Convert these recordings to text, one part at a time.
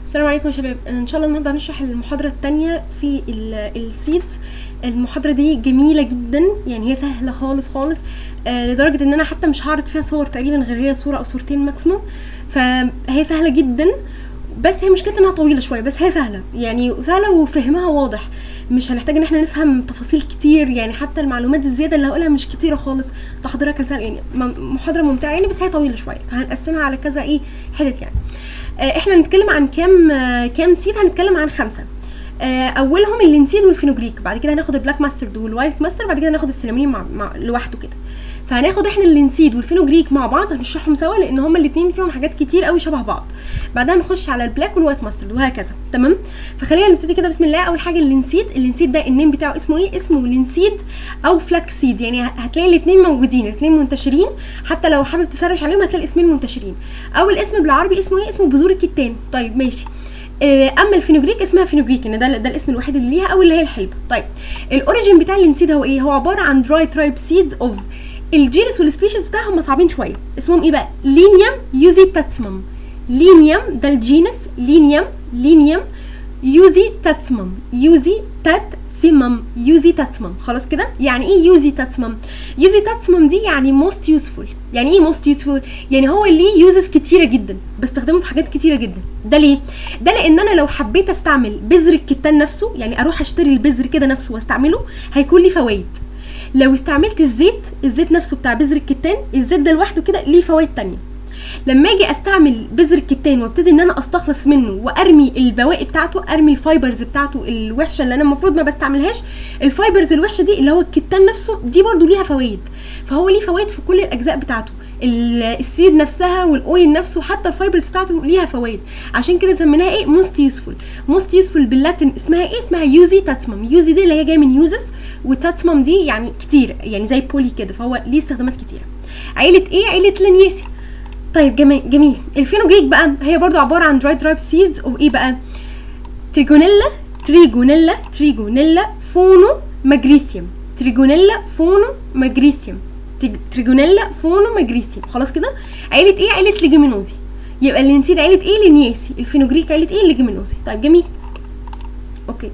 السلام عليكم يا شباب ان شاء الله النهارده هنشرح المحاضره الثانيه في السيدز المحاضره دي جميله جدا يعني هي سهله خالص خالص آه لدرجه ان انا حتى مش هعرض فيها صور تقريبا غير هي صوره او صورتين ماكسيموم فهي سهله جدا بس هي مشكلتها انها طويله شويه بس هي سهله يعني سهله وفهمها واضح مش هنحتاج ان احنا نفهم تفاصيل كتير يعني حتى المعلومات الزياده اللي هقولها مش كتيره خالص تحضيرها كان سهل يعني م- محاضره ممتعه يعني بس هي طويله شويه فهنقسمها على كذا ايه حتت يعني آه، احنا هنتكلم عن كام آه، كام سيد هنتكلم عن خمسه آه، اولهم اللينسيد والفينوجريك بعد كده هناخد البلاك ماسترد والوايت ماستر بعد كده هناخد السينامين مع, مع لوحده كده فهناخد احنا اللينسيد والفينوجريك مع بعض هنشرحهم سوا لان هما الاثنين فيهم حاجات كتير قوي شبه بعض بعدها نخش على البلاك والوايت ماسترد وهكذا تمام فخلينا نبتدي كده بسم الله اول حاجه اللينسيد اللينسيد ده النيم بتاعه اسمه ايه اسمه لينسيد او فلاكسيد يعني هتلاقي الاثنين موجودين الاثنين منتشرين حتى لو حابب تسرش عليهم هتلاقي الاسمين منتشرين اول اسم بالعربي اسمه ايه اسمه بذور الكتان طيب ماشي آه، اما الفينوجريك اسمها فينوجريك ان ده ده الاسم الوحيد اللي ليها او اللي هي الحلبه طيب الاوريجين بتاع اللينسيد هو ايه هو عباره عن دراي ترايب سيدز اوف الجينس والسبيشيز بتاعهم صعبين شويه اسمهم ايه بقى لينيوم يوزي تاتسمم لينيوم ده الجينس لينيوم لينيوم يوزي تاتسمم يوزي تات سيمم يوزي تاتسمم خلاص كده يعني ايه يوزي تاتسمم يوزي تاتسمم دي يعني موست يوسفول يعني ايه موست يوسفول يعني هو ليه يوزز كتيره جدا بستخدمه في حاجات كتيره جدا ده ليه ده لان انا لو حبيت استعمل بذر الكتان نفسه يعني اروح اشتري البذر كده نفسه واستعمله هيكون لي فوائد لو استعملت الزيت الزيت نفسه بتاع بذر الكتان الزيت ده لوحده كده ليه فوائد تانية لما اجي استعمل بذر الكتان وابتدي ان انا استخلص منه وارمي البواقي بتاعته ارمي الفايبرز بتاعته الوحشه اللي انا المفروض ما بستعملهاش الفايبرز الوحشه دي اللي هو الكتان نفسه دي برضو ليها فوائد فهو ليه فوائد في كل الاجزاء بتاعته ال- السيد نفسها والاويل نفسه حتى الفايبرز بتاعته ليها فوائد عشان كده سميناها ايه موست يوسفول موست يوسفول باللاتن اسمها ايه اسمها يوزي تاتسمم يوزي دي اللي هي جايه من يوزس وتاتسمم دي يعني كتير يعني زي بولي كده فهو ليه استخدامات كتيره عيله ايه عيله لانيسي طيب جميل جميل الفينوجريك بقى هي برضو عباره عن دراي ترايب سيدز اوف ايه بقى تريجونيلا تريجونيلا تريجونيلا فونو ماجريسيوم تريجونيلا فونو ماجريسيوم تج- تريجونيلا فونو ماجريسيوم خلاص كده عيله ايه عيله ليجيمينوزي يبقى اللي نسيت عيله ايه لينياسي الفينوجريك عيله ايه ليجيمينوزي طيب جميل اوكي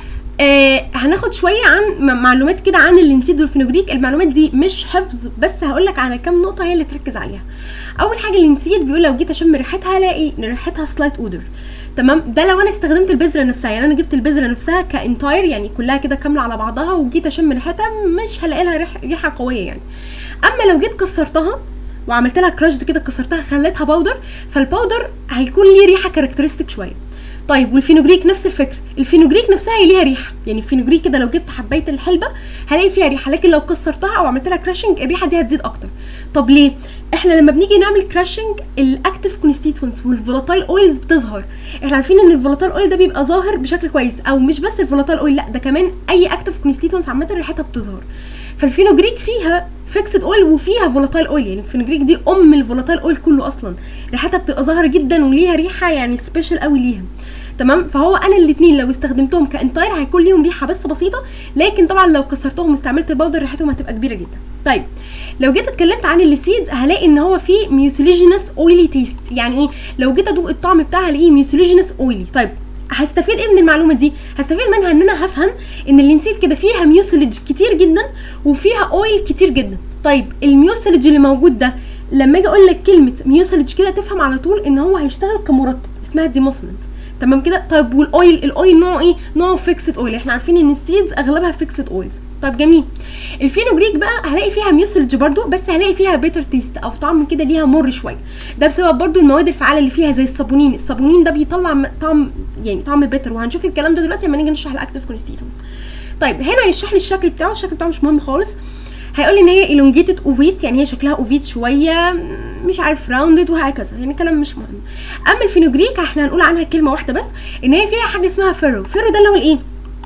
آه هناخد شويه عن م- معلومات كده عن اللينسيد والفينوجريك المعلومات دي مش حفظ بس هقول لك على كام نقطه هي اللي تركز عليها اول حاجه اللينسيد بيقول لو جيت اشم ريحتها الاقي ان ريحتها سلايت اودر تمام ده لو انا استخدمت البذره نفسها يعني انا جبت البذره نفسها كانتاير يعني كلها كده كامله على بعضها وجيت اشم ريحتها مش هلاقي لها ريح- ريحه قويه يعني اما لو جيت كسرتها وعملت لها كراشد كده كسرتها خليتها باودر فالباودر هيكون ليه ريحه كاركترستيك شويه طيب والفينوجريك نفس الفكره الفينوجريك نفسها هي ليها ريحه يعني الفينوجريك كده لو جبت حبايه الحلبه هلاقي فيها ريحه لكن لو كسرتها او عملت لها كراشنج الريحه دي هتزيد اكتر طب ليه احنا لما بنيجي نعمل كراشنج الاكتيف كونستيتوينتس والفولاتايل اويلز بتظهر احنا عارفين ان الفولاتايل اويل ده بيبقى ظاهر بشكل كويس او مش بس الفولاتايل اويل لا ده كمان اي اكتيف كونستيتوينتس عامه ريحتها بتظهر فالفينوجريك فيها فيكسد اويل وفيها فولاتايل اويل يعني الفينوجريك دي ام الفولاتايل اويل كله اصلا ريحتها بتبقى ظاهره جدا وليها ريحه يعني سبيشال قوي ليها تمام فهو انا الاثنين لو استخدمتهم كانتاير هيكون ليهم ريحه بس بسيطه لكن طبعا لو كسرتهم واستعملت البودر ريحتهم هتبقى كبيره جدا طيب لو جيت اتكلمت عن الليسيد هلاقي ان هو فيه ميوسيليجينس اويلي تيست يعني ايه لو جيت ادوق الطعم بتاعها هلاقيه ميوسيليجينس اويلي طيب هستفيد ايه من المعلومه دي هستفيد منها ان انا هفهم ان اللينسيد كده فيها ميوسيلج كتير جدا وفيها اويل كتير جدا طيب الميوسيلج اللي موجود ده لما اجي اقول لك كلمه ميوسيلج كده تفهم على طول ان هو هيشتغل كمرطب اسمها ديموسمنت تمام كده طيب والاويل الاويل نوعه ايه نوعه فيكسد اويل احنا عارفين ان السيدز اغلبها فيكسد اويلز طيب جميل الفينوجريك بقى هلاقي فيها ميوسلج برضو بس هلاقي فيها بيتر تيست او طعم كده ليها مر شويه ده بسبب برضو المواد الفعاله اللي فيها زي الصابونين الصابونين ده بيطلع م- طعم يعني طعم بيتر وهنشوف الكلام ده دلوقتي لما نيجي نشرح الاكتيف كونستيتوينتس طيب هنا يشرح لي الشكل بتاعه الشكل بتاعه مش مهم خالص هيقول لي ان هي elongated اوفيت يعني هي شكلها اوفيت شويه مش عارف راوندد وهكذا يعني كلام مش مهم اما الفينوجريك احنا هنقول عنها كلمه واحده بس ان هي فيها حاجه اسمها فيرو فيرو ده اللي هو الايه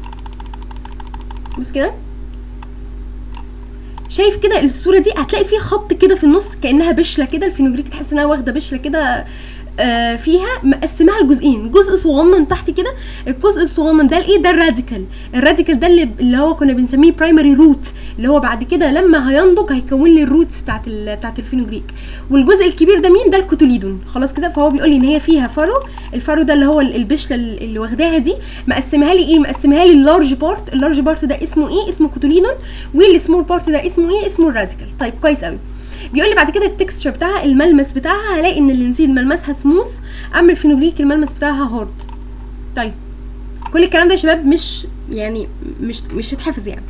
بص كده شايف كده الصوره دي هتلاقي فيه خط كده في النص كانها بشله كده الفينوجريك تحس انها واخده بشله كده آه، فيها مقسماها لجزئين جزء صغنن تحت كده الجزء الصغنن ده الايه ده الراديكال الراديكال ده اللي, اللي هو كنا بنسميه برايمري روت اللي هو بعد كده لما هينضج هيكون لي الروتس بتاعت ال- بتاعت الفينوجريك والجزء الكبير ده مين ده الكوتوليدون خلاص كده فهو بيقول لي ان هي فيها فرو الفارو ده اللي هو ال- البشله ال- اللي واخداها دي مقسمها لي ايه مقسمها لي اللارج بارت اللارج بارت ده اسمه ايه اسمه كوتوليدون والسمول بارت ده اسمه ايه اسمه الراديكال طيب كويس قوي بيقول لي بعد كده التكستشر بتاعها الملمس بتاعها هلاقي ان اللينسيد ملمسها سموث اما الفينوجريك الملمس بتاعها هارد طيب كل الكلام ده يا شباب مش يعني مش مش تتحفظ يعني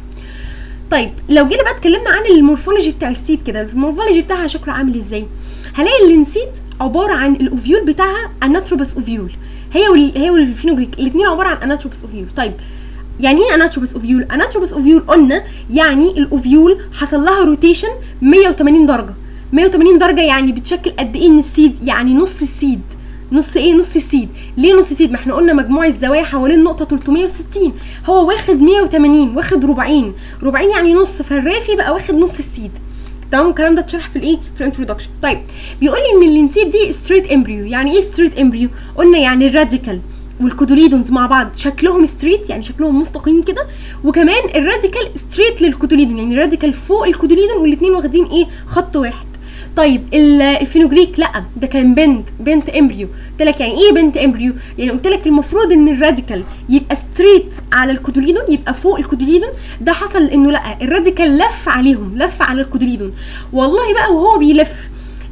طيب لو جينا بقى اتكلمنا عن المورفولوجي بتاع السيد كده المورفولوجي بتاعها شكله عامل ازاي هلاقي اللينسيد عباره عن الاوفيول بتاعها اناتروبس اوفيول هي وال... هي والفينوجريك الاثنين عباره عن اناتروبس اوفيول طيب يعني ايه اناتروبس اوفيول اناتروبس اوفيول قلنا يعني الاوفيول حصل لها روتيشن 180 درجه 180 درجه يعني بتشكل قد ايه من السيد يعني نص السيد نص ايه نص السيد ليه نص السيد ما احنا قلنا مجموع الزوايا حوالين نقطه 360 هو واخد 180 واخد ربعين ربعين يعني نص فالرافي بقى واخد نص السيد تمام الكلام ده اتشرح في الايه في الانترودكشن طيب بيقول لي ان اللينسيد دي ستريت امبريو يعني ايه ستريت امبريو قلنا يعني الراديكال والكوتوليدونز مع بعض شكلهم ستريت يعني شكلهم مستقيم كده وكمان الراديكال ستريت للكوتوليدون يعني الراديكال فوق الكوتوليدون والاثنين واخدين ايه خط واحد طيب ال- الفينوجريك لا ده كان بنت بنت امبريو قلت لك يعني ايه بنت امبريو يعني قلت لك المفروض ان الراديكال يبقى ستريت على الكوتوليدون يبقى فوق الكوتوليدون ده حصل انه لا الراديكال لف عليهم لف على الكوتوليدون والله بقى وهو بيلف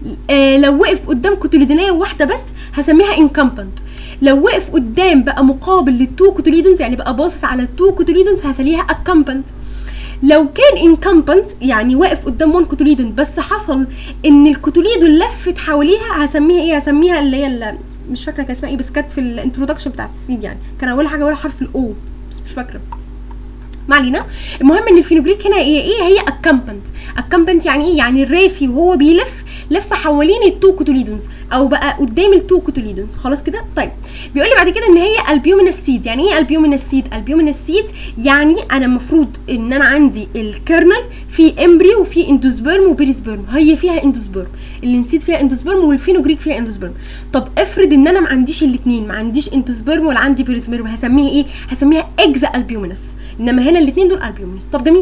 آه لو وقف قدام كوتوليدونيه واحده بس هسميها انكمبنت لو وقف قدام بقى مقابل للتو كوتوليدونز يعني بقى باصص على التو كوتوليدونز هسميها اكمبنت لو كان انكمبنت يعني واقف قدام وان كوتوليدون بس حصل ان الكوتوليدون لفت حواليها هسميها ايه هسميها اللي هي ال- مش فاكره كان اسمها ايه بس كانت في الانترودكشن بتاعت السيد يعني كان اول حاجه ولا حرف الاو بس مش فاكره ما علينا المهم ان الفينوجريك هنا هي ايه هي اكمبنت اكمبنت يعني ايه يعني الرافي وهو بيلف لف حوالين التو كوتوليدونز او بقى قدام التو كوتوليدونز خلاص كده طيب بيقول لي بعد كده ان هي البيومينس سيد يعني ايه البيومينس سيد البيومينس سيد يعني انا المفروض ان انا عندي الكيرنل في امبريو وفي اندوسبرم وبيريسبرم هي فيها اندوسبرم اللينسيد فيها اندوسبرم والفينوجريك فيها اندوسبرم طب افرض ان انا ما عنديش الاثنين ما عنديش اندوسبرم ولا عندي بيريسبرم هسميها ايه هسميها اكزا البيومينس انما هنا الاثنين دول البيومينس طب جميل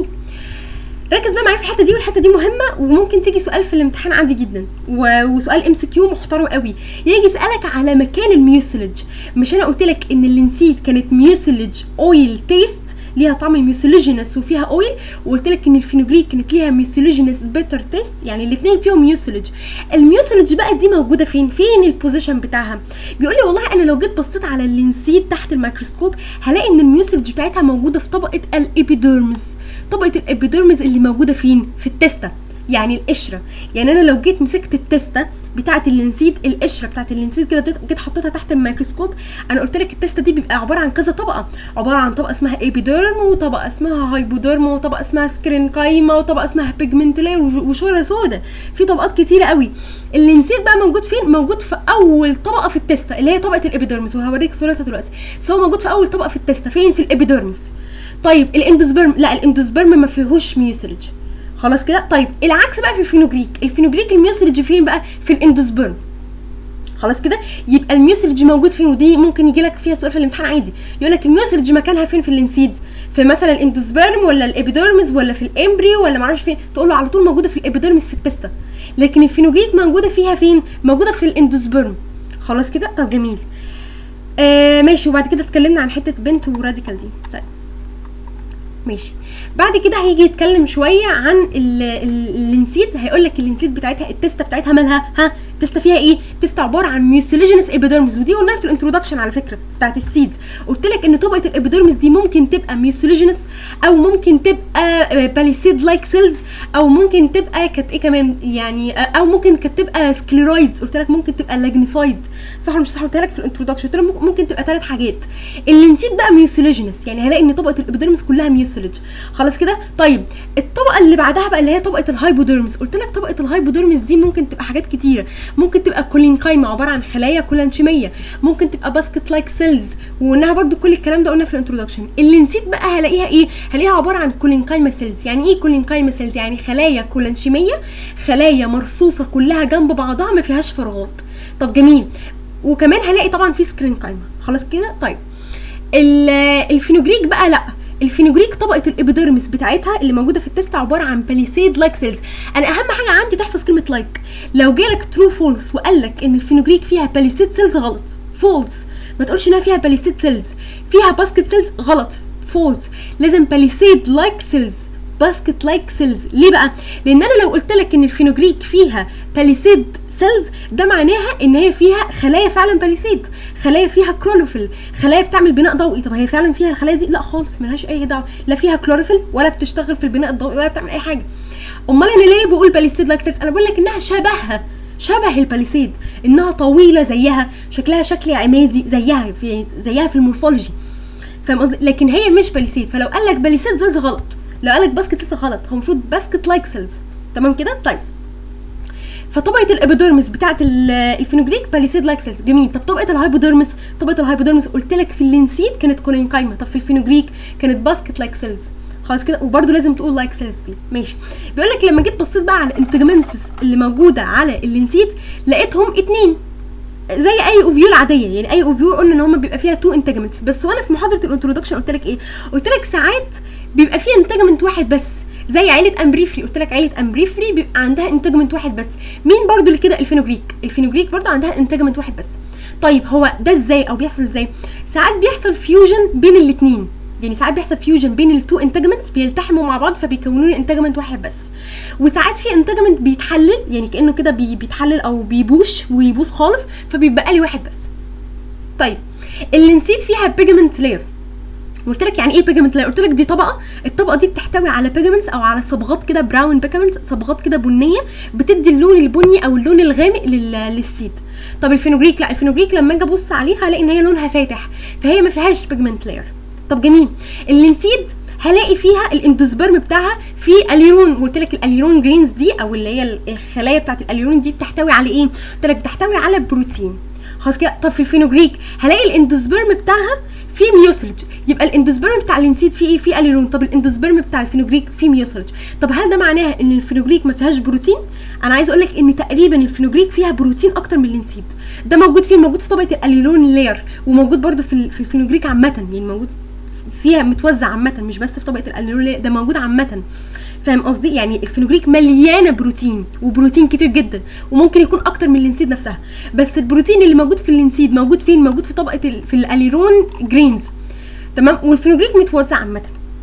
ركز بقى معايا في الحته دي والحته دي مهمه وممكن تيجي سؤال في الامتحان عادي جدا و- وسؤال ام سي كيو محترم قوي يجي يسالك على مكان الميوسلج مش انا قلت لك ان اللينسيد كانت ميوسلج اويل تيست ليها طعم ميوسلوجينس وفيها اويل وقلت لك ان الفينوجريك كانت ليها ميوسلوجينس بيتر تيست يعني الاثنين فيهم ميوسلج الميوسلج بقى دي موجوده فين فين البوزيشن بتاعها بيقول لي والله انا لو جيت بصيت على اللينسيد تحت الميكروسكوب هلاقي ان الميوسلج بتاعتها موجوده في طبقه الابيديرمز طبقه الابيديرمز اللي موجوده فين في التستة يعني القشره يعني انا لو جيت مسكت التستة بتاعه اللينسيد القشره بتاعه اللينسيد كده جيت- جيت حطيتها تحت الميكروسكوب انا قلت لك التستة دي بيبقى عباره عن كذا طبقه عباره عن طبقه اسمها ايبيديرم وطبقه اسمها هايبوديرم وطبقه اسمها سكرينكايما وطبقه اسمها بيجمنتلاير وشوره سودا في طبقات كتيره قوي اللينسيد بقى موجود فين موجود في اول طبقه في التستة اللي هي طبقه الابيديرمس وهوريك صورتها دلوقتي بس هو موجود في اول طبقه في التستة فين في الابيديرمس طيب الاندوسبرم لا الاندوسبرم ما فيهوش ميوسلج خلاص كده طيب العكس بقى في الفينوجريك الفينوجريك الميوسلج فين بقى في الاندوسبرم خلاص كده يبقى الميوسلج موجود فين ودي ممكن يجي لك فيها سؤال في الامتحان عادي يقول لك الميوسلج مكانها فين في اللينسيد في مثلا الاندوسبرم ولا الابيديرمز ولا في الامبريو ولا معرفش فين تقول له على طول موجوده في الابيديرمز في التستة لكن الفينوجريك موجوده فيها فين موجوده في الاندوسبرم خلاص كده طب جميل آه ماشي وبعد كده اتكلمنا عن حته بنت وراديكال دي طيب ماشي بعد كده هيجي يتكلم شويه عن ال- ال- اللينسيد هيقول لك اللينسيد بتاعتها التستة بتاعتها مالها ها التستة فيها ايه التستة عباره عن ميوسيلوجينس ايبيديرمز ودي قلناها في الانترودكشن على فكره بتاعت السيد قلت لك ان طبقه الابيديرمز دي ممكن تبقى ميوسيلوجينس او ممكن تبقى باليسيد لايك سيلز او ممكن تبقى كانت ايه كمان يعني آه، او ممكن كانت تبقى سكليرويدز قلت لك ممكن تبقى لاجنيفايد صح ولا مش صح قلت لك في الانترودكشن قلت لك ممكن تبقى ثلاث حاجات اللينسيد بقى ميوسيلوجينس يعني هلاقي ان طبقه الابيديرمز كلها ميوسيلوج خلاص كده طيب الطبقه اللي بعدها بقى اللي هي طبقه الهايبوديرمز قلت لك طبقه الهايبوديرمز دي ممكن تبقى حاجات كتيره ممكن تبقى كولينكايما عباره عن خلايا كولانشيميه ممكن تبقى باسكت لايك سيلز وانها برضو كل الكلام ده قلنا في الانترودكشن اللي نسيت بقى هلاقيها ايه هلاقيها عباره عن كولينكايما سيلز يعني ايه كولينكايما سيلز يعني خلايا كولانشيميه خلايا مرصوصه كلها جنب بعضها ما فيهاش فراغات طب جميل وكمان هلاقي طبعا في سكرينكايما خلاص كده طيب ال- الفينوجريك بقى لا الفينوجريك طبقه الابيديرمس بتاعتها اللي موجوده في التست عباره عن باليسيد لايك سيلز انا اهم حاجه عندي تحفظ كلمه لايك لو جالك ترو فولس وقال لك ان الفينوجريك فيها باليسيد سيلز غلط فولس ما تقولش انها فيها باليسيد سيلز فيها باسكت سيلز غلط فولس لازم باليسيد لايك سيلز باسكت لايك سيلز ليه بقى لان انا لو قلت لك ان الفينوجريك فيها باليسيد سيلز ده معناها ان هي فيها خلايا فعلا باليسيد خلايا فيها كلوروفيل خلايا بتعمل بناء ضوئي طب هي فعلا فيها الخلايا دي لا خالص ملهاش اي دعوه لا فيها كلوروفيل ولا بتشتغل في البناء الضوئي ولا بتعمل اي حاجه امال انا ليه بقول باليسيد لايك سيلز انا بقول لك انها شبهها شبه الباليسيد انها طويله زيها شكلها شكل عمادي زيها في زيها في المورفولوجي فاهم قصدي لكن هي مش باليسيد فلو قال لك باليسيد سيلز غلط لو قال لك باسكت سيلز غلط هو المفروض باسكت لايك سيلز تمام كده طيب فطبقه الابيديرمس بتاعه الفينوجريك باليسيد لايك سيلز جميل طب طبقه الهايبوديرمس طبقه الهايبوديرمس قلت لك في اللينسيد كانت كولينكايما طب في الفينوجريك كانت باسكت لايك سيلز خلاص كده وبرده لازم تقول لايك سيلز دي ماشي بيقول لك لما جيت بصيت بقى على الانتجمنتس اللي موجوده على اللينسيد لقيتهم اتنين زي اي اوفيول عاديه يعني اي اوفيول قلنا ان هم بيبقى فيها تو انتجمنتس بس وانا في محاضره الانترودكشن قلت لك ايه قلت لك ساعات بيبقى فيه انتجمنت واحد بس زي عيله امبريفري قلت لك عيله امبريفري بيبقى عندها انتجمنت واحد بس مين برضو اللي كده الفينوجريك الفينوجريك برضو عندها انتجمنت واحد بس طيب هو ده ازاي او بيحصل ازاي ساعات بيحصل فيوجن بين الاثنين يعني ساعات بيحصل فيوجن بين التو انتجمنتس بيلتحموا مع بعض فبيكونوا لي انتجمنت واحد بس وساعات في انتجمنت بيتحلل يعني كانه كده بي بيتحلل او بيبوش ويبوظ خالص فبيبقى لي واحد بس طيب اللي نسيت فيها بيجمنت لاير قلت لك يعني ايه بيجمنت لاير قلت لك دي طبقه الطبقه دي بتحتوي على بيجمنتس او على صبغات كده براون بيجمنتس صبغات كده بنيه بتدي اللون البني او اللون الغامق للسيد طب الفينوجريك لا الفينوجريك لما اجي ابص عليها الاقي ان هي لونها فاتح فهي ما فيهاش بيجمنت لاير طب جميل اللينسيد هلاقي فيها الاندوسبرم بتاعها في اليرون قلت لك الاليرون جرينز دي او اللي هي الخلايا بتاعت الاليرون دي بتحتوي على ايه قلت لك بتحتوي على بروتين خلاص كده طب في الفينوجريك هلاقي الاندوسبرم بتاعها في ميوسلج يبقى الاندوسبرم بتاع اللينسيد فيه ايه فيه اليرون طب الاندوسبرم بتاع الفينوجريك فيه ميوسلج طب هل ده معناها ان الفينوجريك ما فيهاش بروتين انا عايز اقول لك ان تقريبا الفينوجريك فيها بروتين اكتر من اللينسيد ده موجود فين موجود في طبقه الاليرون لاير وموجود برده في في الفينوجريك عامه يعني موجود فيها متوزع عامه مش بس في طبقه الاليرون ده موجود عامه فاهم قصدي يعني الفينوجريك مليانه بروتين وبروتين كتير جدا وممكن يكون اكتر من اللينسيد نفسها بس البروتين اللي موجود في اللينسيد موجود فين موجود في طبقه ال... في الاليرون جرينز تمام والفينوجريك متوزع عامه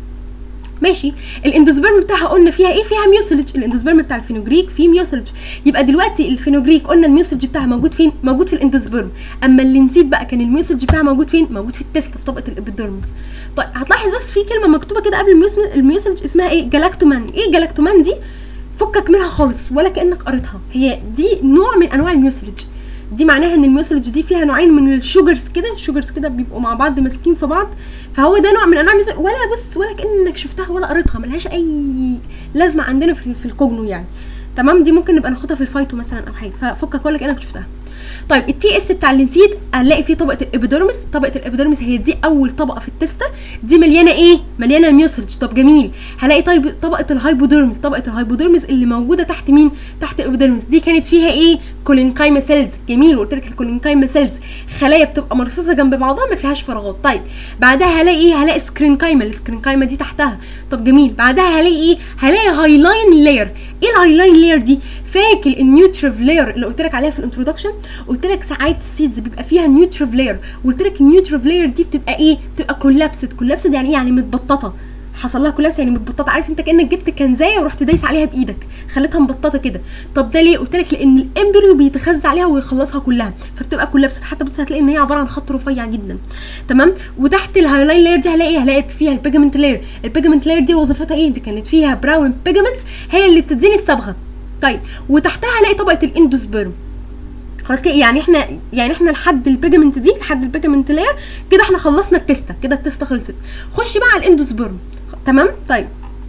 ماشي الاندوسبرم بتاعها قلنا فيها ايه فيها ميوسلج الاندوسبرم بتاع الفينوجريك فيه ميوسلج يبقى دلوقتي الفينوجريك قلنا الميوسلج بتاعها موجود فين موجود في الاندوسبرم اما اللينسيد بقى كان الميوسلج بتاعها موجود فين موجود في التست في طبقه الابيديرمس طيب هتلاحظ بس في كلمه مكتوبه كده قبل الميوسلج اسمها ايه جلاكتومان ايه جلاكتومان دي فكك منها خالص ولا كانك قريتها هي دي نوع من انواع الميوسلج دي معناها ان الميوسلج دي فيها نوعين من الشوجرز كده شوجرز كده بيبقوا مع بعض ماسكين في بعض فهو ده نوع من انواع الميوسلج ولا بص ولا كانك شفتها ولا قريتها ملهاش اي لازمه عندنا في, في الكوجنو يعني تمام دي ممكن نبقى ناخدها في الفايتو مثلا او حاجه ففكك ولا كانك شفتها طيب التي اس بتاع اللينسيد هنلاقي فيه طبقه الابيديرمس طبقه الابيديرمس هي دي اول طبقه في التستة دي مليانه ايه مليانه ميوسلج طب جميل هلاقي طيب طبقه الهايبوديرمس طبقه الهايبوديرمس اللي موجوده تحت مين تحت الابيديرمس دي كانت فيها ايه كولينكايما سيلز جميل قلت لك الكولينكايما سيلز خلايا بتبقى مرصوصه جنب بعضها ما فيهاش فراغات طيب بعدها هلاقي ايه هلاقي سكرينكايما السكرينكايما دي تحتها طب جميل بعدها هلاقي ايه هلاقي هايلاين لاير ايه الهايلاين لاير دي فاكر النيوتريف لاير اللي قلت لك عليها في الانترودكشن قلت لك ساعات السيدز بيبقى فيها نيوتريف لاير قلت لك النيوتريف لاير دي بتبقى ايه بتبقى كولابسد كولابسد يعني ايه يعني متبططه حصل لها كولابس يعني متبططه عارف انت كانك جبت كنزايه ورحت دايس عليها بايدك خليتها مبططه كده طب ده ليه قلت لك لان الامبريو بيتغذى عليها ويخلصها كلها فبتبقى كولابس حتى بص هتلاقي ان هي عباره عن خط رفيع جدا تمام وتحت الهايلاين لاير دي هلاقي هلاقي فيها البيجمنت لاير البيجمنت لاير دي وظيفتها ايه دي كانت فيها براون بيجمنتس هي اللي بتديني الصبغه طيب وتحتها هلاقي طبقه الاندوسبيرم خلاص كده يعني احنا يعني احنا لحد البيجمنت دي لحد البيجمنت لاير كده احنا خلصنا التسته كده التسته خلصت خش بقى على الاندوسبيرم تمام طيب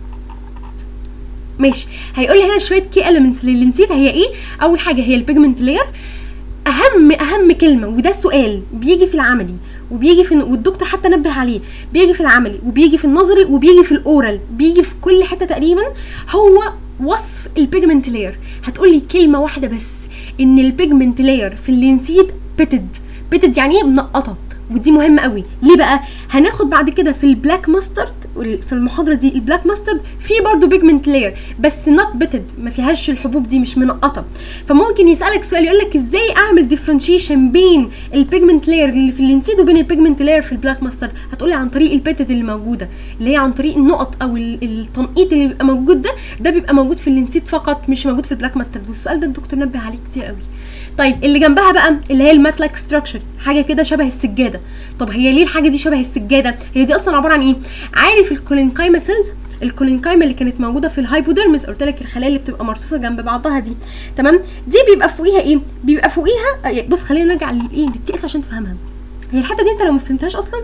ماشي هيقول لي هنا شويه كي اليمنتس اللي نسيتها هي ايه اول حاجه هي البيجمنت لاير اهم اهم كلمه وده سؤال بيجي في العملي وبيجي في والدكتور حتى نبه عليه بيجي في العملي وبيجي في النظري وبيجي في الاورال بيجي في كل حته تقريبا هو وصف البيجمنت لاير هتقول لي كلمه واحده بس ان البيجمنت لاير في اللينسيد بيتد بيتد يعني ايه منقطه ودي مهمه قوي ليه بقى هناخد بعد كده في البلاك ماسترد في المحاضره دي البلاك ماسترد في برضو بيجمنت لاير بس نوت بيتد ما فيهاش الحبوب دي مش منقطه فممكن يسالك سؤال يقول لك ازاي اعمل ديفرنشيشن بين البيجمنت لاير اللي في اللينسيد وبين البيجمنت لاير في البلاك ماسترد هتقولي عن طريق البيتد اللي موجوده اللي هي عن طريق النقط او ال- التنقيط اللي بيبقى موجود ده ده بيبقى موجود في اللينسيد فقط مش موجود في البلاك ماسترد والسؤال ده الدكتور نبه عليه كتير قوي طيب اللي جنبها بقى اللي هي الماتلاك ستراكشر حاجه كده شبه السجاده طب هي ليه الحاجه دي شبه السجاده هي دي اصلا عباره عن ايه عارف الكولينكايما سيلز الكولينكايما اللي كانت موجوده في الهايبوديرمس قلت لك الخلايا اللي بتبقى مرصوصه جنب بعضها دي تمام دي بيبقى فوقيها ايه بيبقى فوقيها آه، بص خلينا نرجع للايه للتي اس عشان تفهمها هي الحته دي انت لو ما فهمتهاش اصلا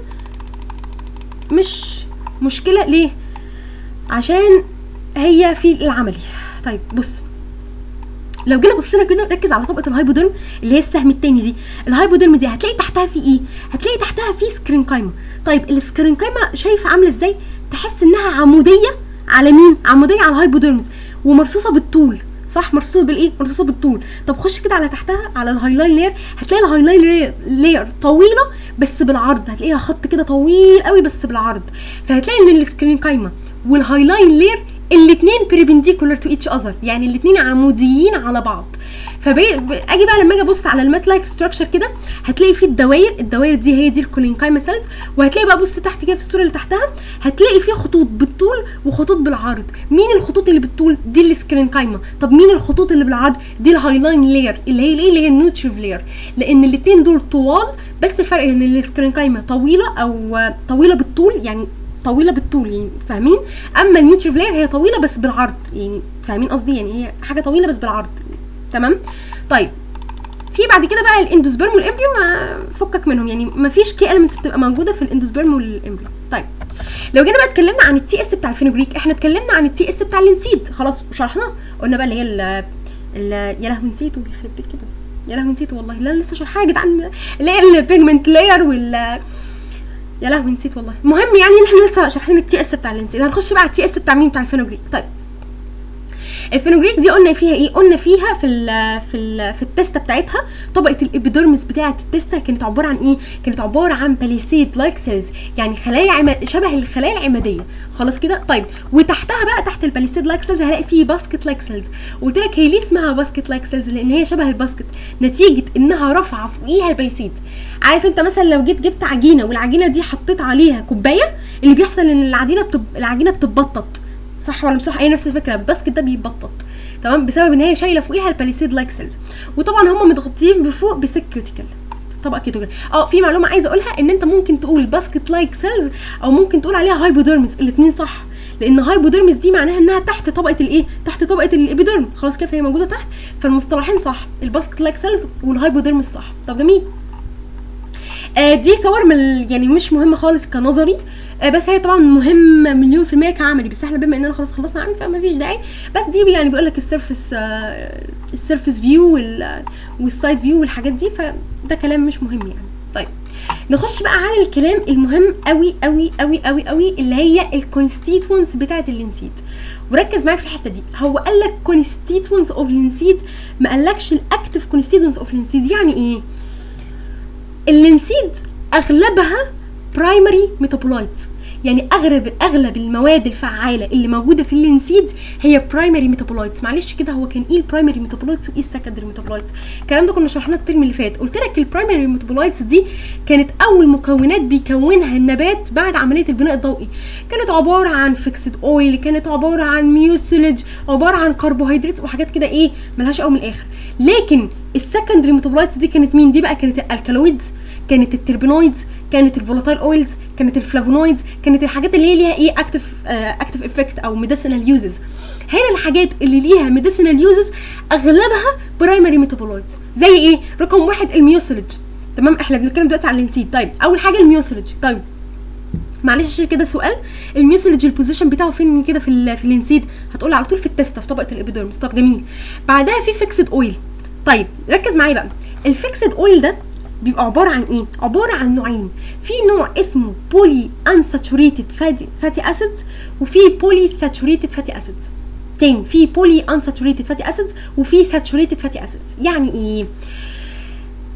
مش مشكله ليه عشان هي في العملي طيب بص لو جينا بصينا كده ركز على طبقه الهايبوديرم اللي هي السهم التاني دي الهايبوديرم دي هتلاقي تحتها في ايه هتلاقي تحتها في سكرينكايما طيب السكرينكايما شايف عامله ازاي تحس انها عموديه على مين عموديه على الهايبوديرمز ومرصوصه بالطول صح مرصوصه بالايه مرصوصه بالطول طب خش كده على تحتها على الهايلاين لاير هتلاقي الهايلاين لاير, لاير طويله بس بالعرض هتلاقيها خط كده طويل قوي بس بالعرض فهتلاقي ان السكرينكايما والهايلاين لاير الاثنين perpendicular to each other يعني الاثنين عموديين على بعض فاجي بقى لما اجي ابص على المات لايك ستراكشر كده هتلاقي فيه الدوائر الدوائر دي هي دي الكولينكايما سيلز وهتلاقي بقى بص تحت كده في الصوره اللي تحتها هتلاقي فيه خطوط بالطول وخطوط بالعرض مين الخطوط اللي بالطول دي السكرينكايما طب مين الخطوط اللي بالعرض دي الهايلاين لاير اللي هي الايه اللي هي النيوتريف لاير لان الاثنين دول طوال بس الفرق ان السكرينكايما طويله او طويله بالطول يعني طويله بالطول يعني فاهمين اما النيوتريف لاير هي طويله بس بالعرض يعني فاهمين قصدي يعني هي حاجه طويله بس بالعرض تمام طيب في بعد كده بقى الاندوسبرم والامبريو ما فكك منهم يعني ما فيش كي المنتس بتبقى موجوده في الاندوسبرم والامبريو طيب لو جينا بقى اتكلمنا عن التي اس بتاع الفينوجريك احنا اتكلمنا عن التي اس بتاع اللينسيد خلاص وشرحناه قلنا بقى اللي هي ال- ال- يا لهوي نسيته يخرب بيت كده يا لهوي نسيته والله لا أنا لسه شرحها يا جدعان اللي هي البيجمنت لاير وال يا لهوي نسيت والله المهم يعني ان احنا لسه شارحين التي اس بتاع اللينسيد هنخش بقى على التي اس بتاع مين بتاع الفينوجريك طيب الفينوجريك دي قلنا فيها ايه قلنا فيها في ال في ال في التستة بتاعتها طبقه الابيديرمس بتاعه التستة كانت عباره عن ايه كانت عباره عن باليسيد لايك سيلز يعني خلايا عم... شبه الخلايا العماديه خلاص كده طيب وتحتها بقى تحت الباليسيد لايك سيلز هلاقي فيه باسكت لايك سيلز قلت لك هي ليه اسمها باسكت لايك سيلز لان هي شبه الباسكت نتيجه انها رافعه فوقيها الباليسيد عارف انت مثلا لو جيت جبت عجينه والعجينه دي حطيت عليها كوبايه اللي بيحصل ان العجينه بتب... العجينه بتتبطط صح ولا مش صح هي نفس الفكره الباسكت ده بيتبطط تمام بسبب ان هي شايله فوقيها الباليسيد لايك سيلز وطبعا هم متغطيين بفوق بثيك كيوتيكل طبقه كيوتيكل اه في معلومه عايزه اقولها ان انت ممكن تقول باسكت لايك سيلز او ممكن تقول عليها هايبوديرمس الاثنين صح لان هايبوديرمس دي معناها انها تحت طبقه الايه تحت طبقه الابيديرم خلاص كده فهي موجوده تحت فالمصطلحين صح الباسكت لايك سيلز والهايبوديرمس صح طب جميل آه دي صور من ال- يعني مش مهمه خالص كنظري آه بس هي طبعا مهم مليون في المية كعملي بس احنا بما اننا خلاص خلصنا عملي فما فيش داعي بس دي يعني بيقول لك السيرفس آه السيرفس فيو والسايد فيو والحاجات دي فده كلام مش مهم يعني طيب نخش بقى على الكلام المهم قوي قوي قوي قوي قوي اللي هي الكونستيتوينتس بتاعه اللينسيد وركز معايا في الحته دي هو قال لك كونستيتوينتس اوف لينسيد ما قالكش الاكتف كونستيتوينتس اوف لينسيد يعني ايه اللينسيد اغلبها برايمري ميتابولايتس يعني اغلب اغلب المواد الفعاله اللي موجوده في اللينسيد هي برايمري ميتابولايتس معلش كده هو كان ايه البرايمري ميتابولايتس وايه السكندري ميتابولايتس الكلام ده كنا شرحناه الترم اللي فات قلت لك البرايمري ميتابولايتس دي كانت اول مكونات بيكونها النبات بعد عمليه البناء الضوئي كانت عباره عن فيكسد اويل كانت عباره عن ميوسيلج عباره عن كربوهيدرات وحاجات كده ايه ملهاش قوي من الاخر لكن السكندري ميتابولايتس دي كانت مين دي بقى كانت الالكالويدز كانت التربينويدز كانت الفولاتايل اويلز كانت الفلافونويدز كانت الحاجات اللي هي ليها ايه اكتف اكتف افكت او ميديسينال يوزز هنا الحاجات اللي ليها ميديسينال يوزز اغلبها برايمري ميتابولايتس زي ايه رقم واحد الميوسيلج تمام احنا بنتكلم دلوقتي عن اللينسيد طيب اول حاجه الميوسيلج طيب معلش كده سؤال الميوسيلج البوزيشن بتاعه فين كده في ال في اللينسيد هتقول على طول في التستة في طبقه الابيديرمس طب جميل بعدها في فيكسد اويل طيب ركز معايا بقى الفيكسد اويل ده بيبقى عباره عن ايه عباره عن نوعين في نوع اسمه بولي unsaturated fatty fatty acids وفي بولي saturated fatty acids تاني في بولي unsaturated fatty acids وفي saturated fatty acids يعني ايه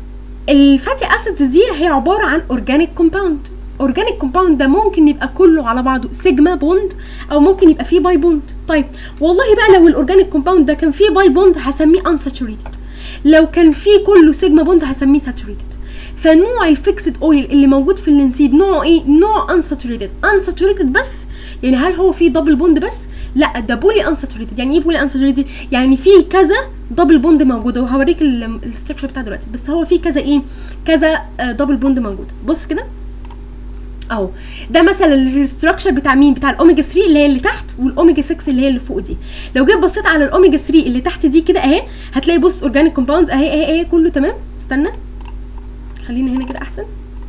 الفاتي اسيدز دي هي عباره عن اورجانيك كومباوند اورجانيك كومباوند ده ممكن يبقى كله على بعضه سيجما بوند او ممكن يبقى فيه باي بوند طيب والله بقى لو الاورجانيك كومباوند ده كان فيه باي بوند هسميه انساتوريتد لو كان فيه كله سيجما بوند هسميه ساتوريتد فنوع الفيكسد اويل اللي موجود في اللينسيد نوعه ايه نوع انساتوريتد انساتوريتد بس يعني هل هو فيه دبل بوند بس لا ده بولي انساتوريتد يعني ايه بولي انساتوريتد يعني فيه كذا دبل بوند موجوده وهوريك الاستراكشر بتاع دلوقتي بس هو فيه كذا ايه كذا دبل بوند موجوده بص كده اهو ده مثلا الاستراكشر بتاع مين بتاع الاوميجا 3 اللي هي اللي تحت والاوميجا 6 اللي هي اللي فوق دي لو جيت بصيت على الاوميجا 3 اللي تحت دي كده اهي هتلاقي بص اورجانيك كومباوندز اهي اهي اهي كله تمام استنى خلينا هنا كده احسن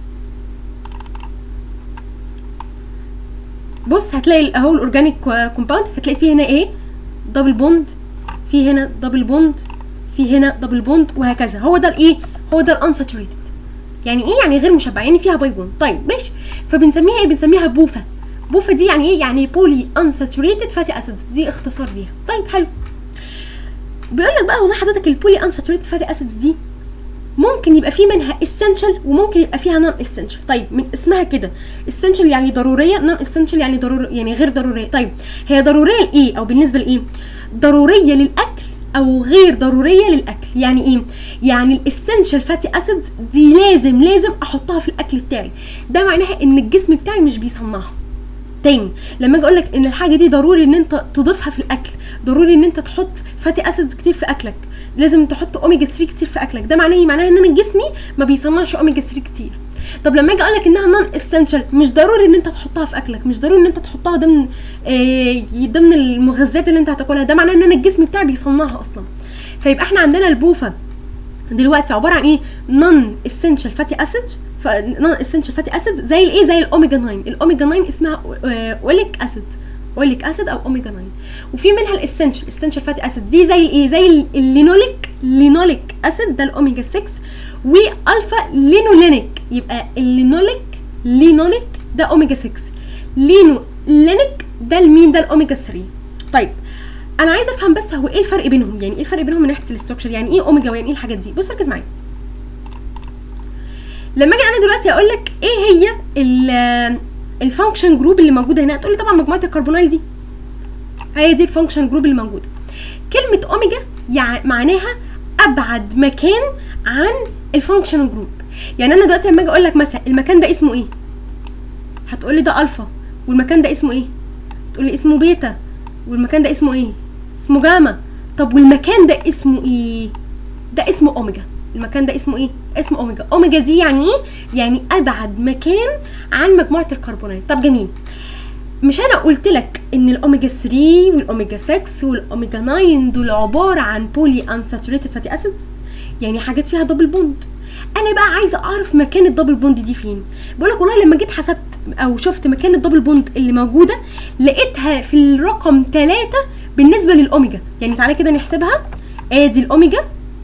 بص هتلاقي اهو الاورجانيك كومباوند هتلاقي فيه هنا ايه دبل بوند في هنا دبل بوند في هنا دبل بوند وهكذا هو ده الايه هو ده الانساتوريتد يعني ايه يعني غير مشبع يعني فيها باي بوند طيب ماشي فبنسميها ايه بنسميها بوفا بوفا دي يعني ايه يعني بولي انساتوريتد فاتي اسيدز دي اختصار ليها طيب حلو بيقول لك بقى والله حضرتك البولي انساتوريتد فاتي اسيدز دي ممكن يبقى في منها اسينشال وممكن يبقى فيها نون اسينشال طيب من اسمها كده اسينشال يعني ضروريه نون اسينشال يعني ضرور يعني غير ضروريه طيب هي ضروريه لايه او بالنسبه لايه ضروريه للاكل او غير ضروريه للاكل يعني ايه يعني الاسينشال فاتي اسيدز دي لازم لازم احطها في الاكل بتاعي ده معناها ان الجسم بتاعي مش بيصنعها تاني لما اجي اقول لك ان الحاجه دي ضروري ان انت تضيفها في الاكل ضروري ان انت تحط فاتي اسيدز كتير في اكلك لازم تحط اوميجا 3 كتير في اكلك ده معناه ايه معناه ان انا جسمي ما بيصنعش اوميجا 3 كتير طب لما اجي اقول لك انها نون اسينشال مش ضروري ان انت تحطها في اكلك مش ضروري ان انت تحطها ضمن آه ضمن المغذيات اللي انت هتاكلها ده معناه ان انا الجسم بتاعي بيصنعها اصلا فيبقى احنا عندنا البوفا دلوقتي عباره عن ايه نون اسينشال فاتي اسيد نون اسينشال فاتي اسيد زي الايه زي الاوميجا 9 الاوميجا 9 اسمها اوليك اسيد اوليك اسيد او اوميجا 9 وفي منها الاسينشال اسينشال فاتي اسيد دي زي الايه زي اللينوليك لينوليك اسيد ده الاوميجا 6 والفا لينولينيك يبقى اللينوليك لينوليك ده اوميجا 6 لينولينيك ده المين ده الاوميجا 3 طيب انا عايزه افهم بس هو ايه الفرق بينهم يعني ايه الفرق بينهم من ناحيه الاستراكشر يعني ايه اوميجا ويعني ايه الحاجات دي بص ركز معايا لما اجي انا دلوقتي اقول لك ايه هي الفانكشن جروب اللي موجوده هنا تقول لي طبعا مجموعه الكربونايل دي هي دي الفانكشن جروب اللي موجوده كلمه اوميجا يعني معناها ابعد مكان عن الفانكشن جروب يعني انا دلوقتي لما اجي اقول لك مثلا المكان ده اسمه ايه هتقول لي ده الفا والمكان ده اسمه ايه تقول لي اسمه بيتا والمكان ده اسمه ايه اسمه جاما طب والمكان ده اسمه ايه ده اسمه اوميجا المكان ده اسمه ايه اسمه اوميجا اوميجا دي يعني ايه يعني ابعد مكان عن مجموعه الكربونات طب جميل مش انا قلت لك ان الاوميجا 3 والاوميجا 6 والاوميجا 9 دول عباره عن بولي انساتوريتد فاتي اسيدز يعني حاجات فيها دبل بوند انا بقى عايزه اعرف مكان الدبل بوند دي فين بقول لك والله لما جيت حسبت او شفت مكان الدبل بوند اللي موجوده لقيتها في الرقم 3 بالنسبه للاوميجا يعني تعالى كده نحسبها ادي الاوميجا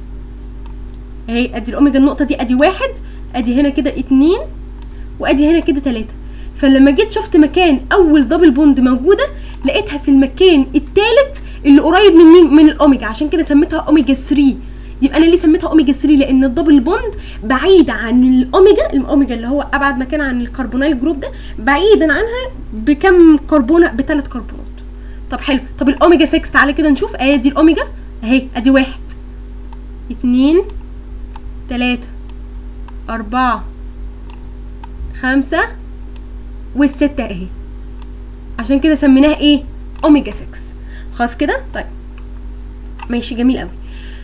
اهي ادي الاوميجا النقطه دي ادي واحد ادي هنا كده اتنين وادي هنا كده تلاته فلما جيت شفت مكان اول دبل بوند موجوده لقيتها في المكان الثالث اللي قريب من مين من الاوميجا عشان كده سميتها اوميجا 3 يبقى انا ليه سميتها اوميجا 3 لان الدبل بوند بعيد عن الاوميجا الاوميجا اللي هو ابعد مكان عن الكربونيل جروب ده بعيدا عنها بكم كربونه بثلاث كربونات طب حلو طب الاوميجا 6 تعالى كده نشوف ادي الاوميجا اهي ادي واحد اتنين تلاتة أربعة خمسة والستة اهي عشان كده سميناها ايه اوميجا 6 خلاص كده طيب ماشي جميل قوي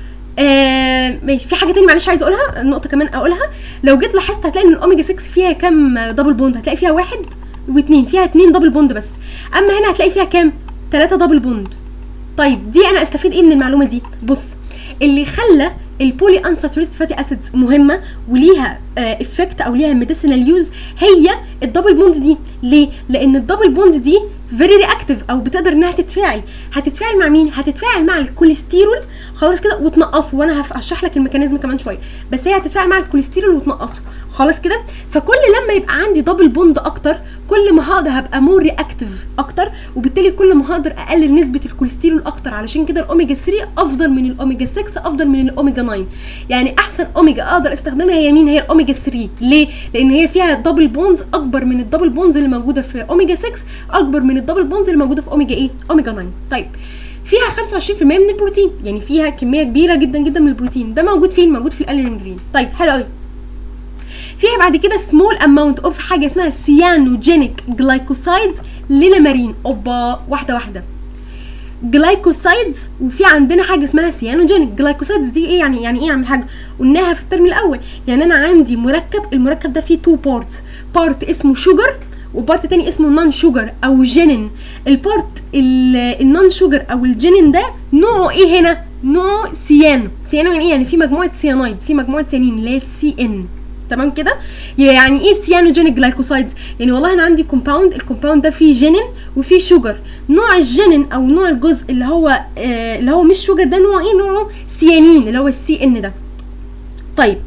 آه ماشي في حاجه تاني معلش عايزه اقولها نقطه كمان اقولها لو جيت لاحظت هتلاقي ان الاوميجا 6 فيها كام دبل بوند هتلاقي فيها واحد واثنين فيها اتنين دبل بوند بس اما هنا هتلاقي فيها كام ثلاثة دبل بوند طيب دي انا استفيد ايه من المعلومه دي بص اللي خلى البولي انساتوريتد فاتي اسيدز مهمه وليها افكت او ليها ميديسينال يوز هي الدبل بوند دي ليه لان الدبل بوند دي فيري رياكتيف او بتقدر انها تتفاعل هتتفاعل مع مين هتتفاعل مع الكوليسترول خلاص كده وتنقصه وانا هشرح لك الميكانيزم كمان شويه بس هي هتتفاعل مع الكوليسترول وتنقصه خلاص كده فكل لما يبقى عندي دبل بوند اكتر كل ما هقدر هبقى مور رياكتيف اكتر وبالتالي كل ما هقدر اقلل نسبه الكوليسترول اكتر علشان كده الاوميجا 3 افضل من الاوميجا 6 افضل من الاوميجا 9 يعني احسن اوميجا اقدر استخدمها هي مين هي الاوميجا 3 ليه لان هي فيها دبل بونز اكبر من الدبل بونز اللي موجوده في اوميجا 6 اكبر من الدبل بونز اللي موجوده في اوميجا ايه اوميجا 9 طيب فيها 25% من البروتين يعني فيها كميه كبيره جدا جدا من البروتين ده موجود فين موجود في الالين جرين طيب حلو قوي فيها بعد كده سمول اماونت اوف حاجه اسمها سيانوجينيك جلايكوسايدز لينامارين اوبا واحده واحده جلايكوسايدز وفي عندنا حاجه اسمها سيانوجينيك جلايكوسايدز دي ايه يعني يعني ايه اعمل حاجه قلناها في الترم الاول يعني انا عندي مركب المركب ده فيه تو بارتس بارت اسمه شوجر وبارت تاني اسمه نون شوجر او جينين البارت النون شوجر او الجينين ده نوعه ايه هنا نوعه سيانو سيانو يعني ايه يعني في مجموعه سيانايد في مجموعه سيانين اللي هي السي ان تمام كده يبقى يعني ايه سيانوجينيك جلايكوسايدز يعني والله انا عندي كومباوند الكومباوند ده فيه جينين وفيه شوجر نوع الجينين او نوع الجزء اللي هو آه اللي هو مش شوجر ده نوع ايه نوعه سيانين اللي هو السي ان ده طيب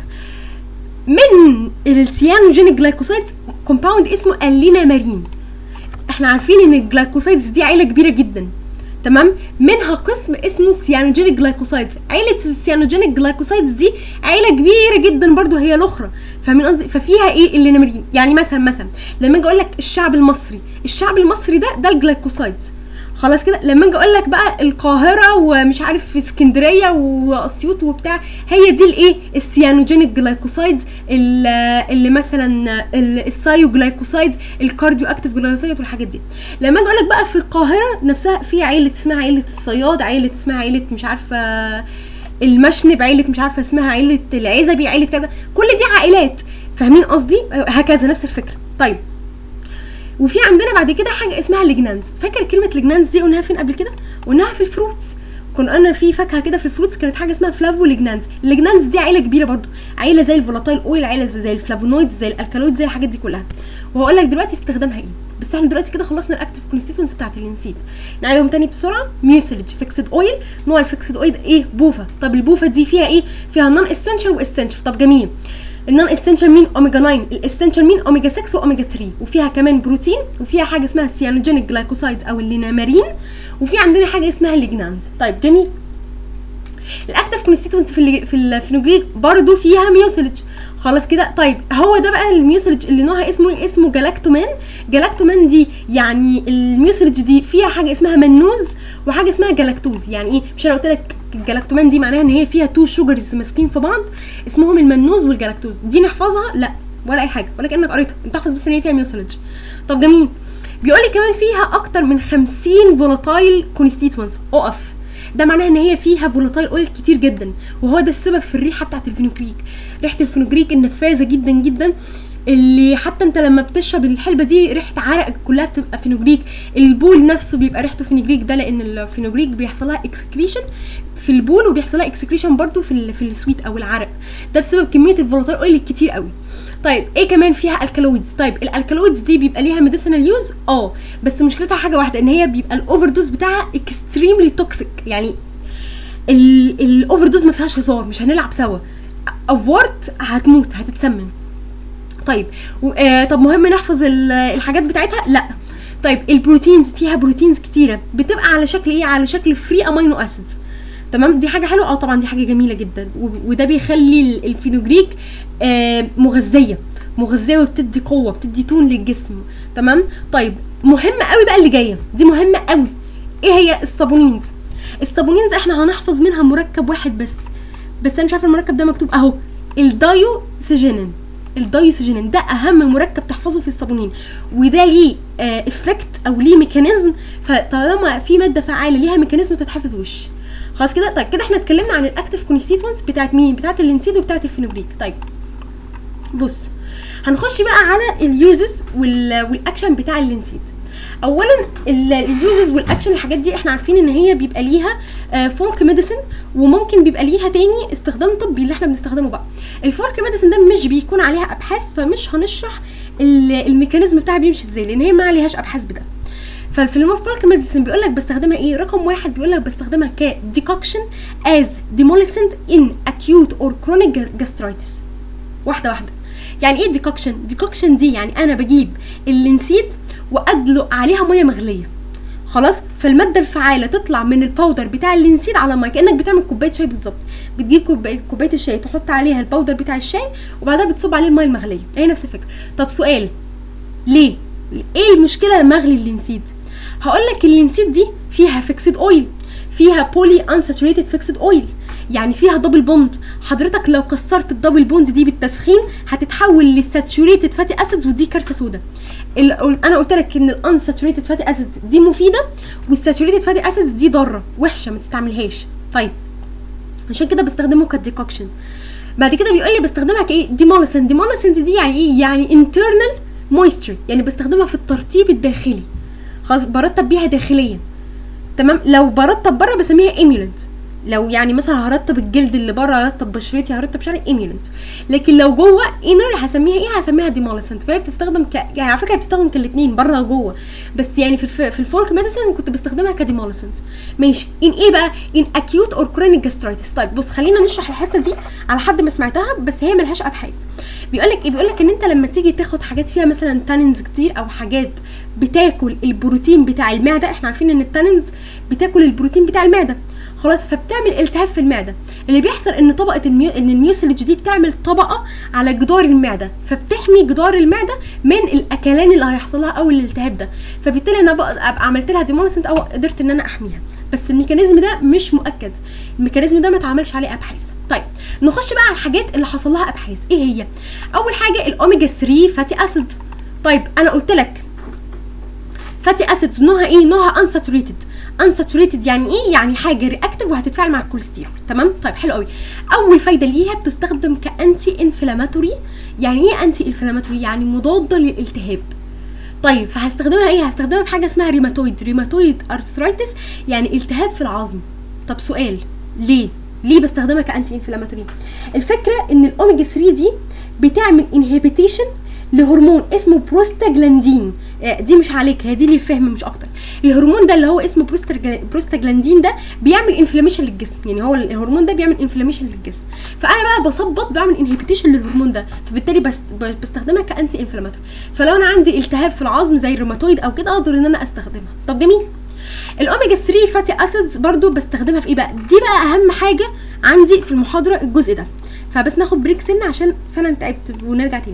من السيانوجينيك جلايكوسايدز كومباوند اسمه اللينامارين احنا عارفين ان الجلايكوسايدز دي عيله كبيره جدا تمام منها قسم اسمه سيانوجينيك جلايكوسايدز عيله السيانوجينيك جلايكوسايدز دي عيله كبيره جدا برضو هي الاخرى فاهمين قصدي ففيها ايه اللينامرين يعني مثلا مثلا لما اجي اقول لك الشعب المصري الشعب المصري ده ده الجلايكوسايدز خلاص كده لما اجي اقول لك بقى القاهره ومش عارف في اسكندريه واسيوط وبتاع هي دي الايه السيانوجينيك جلايكوسايدز اللي مثلا السايو جلايكوسايدز الكارديو اكتيف جلايكوسايد والحاجات دي لما اجي اقول لك بقى في القاهره نفسها في عيله اسمها عيله الصياد عيله اسمها عيله مش عارفه المشنب عيله مش عارفه اسمها عيله العزبي عيله كذا كل دي عائلات فاهمين قصدي هكذا نفس الفكره طيب وفي عندنا بعد كده حاجه اسمها لجنانز فاكر كلمه لجنانز دي قلناها فين قبل كده قلناها في الفروتس كنا قلنا في فاكهه كده في الفروتس كانت حاجه اسمها فلافو لجنانز اللجنانز دي عيله كبيره برضو عيله زي الفولاتايل اويل عيله زي الفلافونويدز زي الالكالويد زي الحاجات دي كلها وهقول لك دلوقتي استخدامها ايه بس احنا دلوقتي كده خلصنا الاكتيف كونستيتوينتس بتاعت اللينسيد نعيدهم تاني بسرعه ميوسلج فيكسد اويل نوع الفيكسد اويل ايه بوفا طب البوفا دي فيها ايه فيها نون اسينشال واسينشال طب جميل النون اسينشال مين اوميجا 9 الاسينشال مين اوميجا 6 واوميجا 3 وفيها كمان بروتين وفيها حاجه اسمها سيانوجينيك جلايكوسايد او اللينامارين وفي عندنا حاجه اسمها ليجنانز طيب جميل الاكتف كونستيتوينتس في في الفينوجريك برضو فيها ميوسلج خلاص كده طيب هو ده بقى الميوسلج اللي نوعها اسمه ايه اسمه جلاكتومان جلاكتومان دي يعني الميوسلج دي فيها حاجه اسمها منوز وحاجه اسمها جلاكتوز يعني ايه مش انا قلت لك الجلاكتومان دي معناها ان هي فيها تو شوجرز ماسكين في بعض اسمهم المنوز والجلاكتوز دي نحفظها لا ولا اي حاجه ولا كانك قريتها انت احفظ بس ان هي فيها ميوسلج طب جميل بيقول لي كمان فيها اكتر من 50 فولاتايل كونستيتوينتس اقف ده معناه ان هي فيها فولاتايل اويل كتير جدا وهو ده السبب في الريحه بتاعت الفينوكريك ريحه الفينوكريك النفاذه جدا جدا اللي حتى انت لما بتشرب الحلبه دي ريحه عرقك كلها بتبقى فينوجريك البول نفسه بيبقى ريحته فينوجريك ده لان الفينوجريك بيحصل لها اكسكريشن في البول وبيحصل لها اكسكريشن برده في ال في السويت او العرق ده بسبب كميه الفولاتايل اويل الكتير قوي طيب ايه كمان فيها الكالويدز طيب الالكالويدز دي بيبقى ليها ميديسينال يوز اه بس مشكلتها حاجه واحده ان هي بيبقى الاوفر دوز بتاعها اكستريملي توكسيك يعني الاوفر دوز ما فيهاش هزار مش هنلعب سوا افورت هتموت هتتسمم طيب آه طب مهم نحفظ الحاجات بتاعتها لا طيب البروتينز فيها بروتينز كتيره بتبقى على شكل ايه على شكل فري امينو اسيدز تمام دي حاجه حلوه اه طبعا دي حاجه جميله جدا وده بيخلي الفينوجريك آه مغذيه مغذيه وبتدي قوه بتدي تون للجسم تمام طيب مهمه قوي بقى اللي جايه دي مهمه قوي ايه هي الصابونينز الصابونينز احنا هنحفظ منها مركب واحد بس بس انا مش عارفه المركب ده مكتوب اهو الدايو سيجينين الدايوسيجينين ده اهم مركب تحفظه في الصابونين وده ليه آه افكت او ليه ميكانيزم فطالما في ماده فعاله ليها ميكانيزم تتحفظ وش خلاص كده طيب كده احنا اتكلمنا عن الاكتيف كونستيتوينتس بتاعت مين بتاعت اللينسيد وبتاعت الفينوجريك طيب بص هنخش بقى على اليوزز والاكشن بتاع اللينسيد اولا اليوزز والاكشن الحاجات دي احنا عارفين ان هي بيبقى ليها فولك ميديسن وممكن بيبقى ليها تاني استخدام طبي اللي احنا بنستخدمه بقى الفولك ميديسن ده مش بيكون عليها ابحاث فمش هنشرح الميكانيزم بتاعها بيمشي ازاي لان هي ما عليهاش ابحاث بده ففي الفولك ميديسن بيقول لك بستخدمها ايه رقم واحد بيقول لك بستخدمها كديكوكشن از ديموليسنت ان اكيوت اور كرونيك جاسترايتس واحده واحده يعني ايه ديكوكشن ديكوكشن دي يعني انا بجيب اللينسيد وادلق عليها ميه مغليه خلاص فالماده الفعاله تطلع من الباودر بتاع اللينسيد على الميه كانك بتعمل كوبايه شاي بالظبط بتجيب كوبايه كوبايه الشاي تحط عليها الباودر بتاع الشاي وبعدها بتصب عليه الميه المغليه هي نفس الفكره طب سؤال ليه ايه المشكله لما اغلي اللينسيد هقول لك اللينسيد دي فيها فيكسد اويل فيها بولي انساتوريتد فيكسد اويل يعني فيها دبل بوند حضرتك لو كسرت الدبل بوند دي بالتسخين هتتحول للساتوريتد فاتي اسيدز ودي كارثه سودا انا قلت لك ان الانساتوريتد فاتي اسيدز دي مفيده والساتوريتد فاتي اسيدز دي ضاره وحشه ما تستعملهاش طيب عشان كده بستخدمه كديكوكشن بعد كده بيقول لي بستخدمها كايه ديمولسنت ديمولسنت دي يعني ايه يعني انترنال مويستر يعني بستخدمها في الترطيب الداخلي خلاص برطب بيها داخليا تمام لو برطب بره بسميها ايميولنت لو يعني مثلا هرطب الجلد اللي بره هرطب بشرتي هرطب شعري ايميولنت لكن لو جوه انر هسميها ايه هسميها ديمولسنت فهي بتستخدم ك... يعني على فكره بتستخدم كالاثنين بره وجوه بس يعني في الف... في الفولك ميديسن كنت بستخدمها كديمولسنت ماشي ان ايه بقى ان اكيوت اور كرونيك جاسترايتس طيب بص خلينا نشرح الحته دي على حد ما سمعتها بس هي ملهاش ابحاث بيقول لك ايه بيقول لك ان انت لما تيجي تاخد حاجات فيها مثلا تانينز كتير او حاجات بتاكل البروتين بتاع المعده احنا عارفين ان التانينز بتاكل البروتين بتاع المعده خلاص فبتعمل التهاب في المعده اللي بيحصل ان طبقه الميو... ان الميوسلج دي بتعمل طبقه على جدار المعده فبتحمي جدار المعده من الاكلان اللي هيحصل لها او الالتهاب ده فبالتالي انا بقى ابقى عملت لها ديمونسنت او قدرت ان انا احميها بس الميكانيزم ده مش مؤكد الميكانيزم ده ما اتعملش عليه ابحاث طيب نخش بقى على الحاجات اللي حصل لها ابحاث ايه هي اول حاجه الاوميجا 3 فاتي اسيدز طيب انا قلت لك فاتي اسيدز نوعها ايه نوعها انساتوريتد انساتوريتد يعني ايه يعني حاجه رياكتيف وهتتفاعل مع الكوليسترول تمام طيب حلو قوي اول فايده ليها بتستخدم كانتي انفلاماتوري يعني ايه انتي انفلاماتوري يعني مضاده للالتهاب طيب فهستخدمها ايه هستخدمها في حاجه اسمها ريماتويد ريماتويد ارثرايتس يعني التهاب في العظم طب سؤال ليه ليه بستخدمها كانتي انفلاماتوري الفكره ان الاوميجا 3 دي بتعمل انهبيتيشن لهرمون اسمه بروستاجلاندين دي مش عليك هي دي للفهم مش اكتر الهرمون ده اللي هو اسمه بروستاجلاندين ده بيعمل انفلاميشن للجسم يعني هو الهرمون ده بيعمل انفلاميشن للجسم فانا بقى بظبط بعمل انهبيتيشن للهرمون ده فبالتالي بس بستخدمها كانتي انفلاماتوري فلو انا عندي التهاب في العظم زي الروماتويد او كده اقدر ان انا استخدمها طب جميل الاوميجا 3 فاتي اسيدز برضو بستخدمها في ايه بقى دي بقى اهم حاجه عندي في المحاضره الجزء ده فبس ناخد بريك سنه عشان فعلا تعبت ونرجع تاني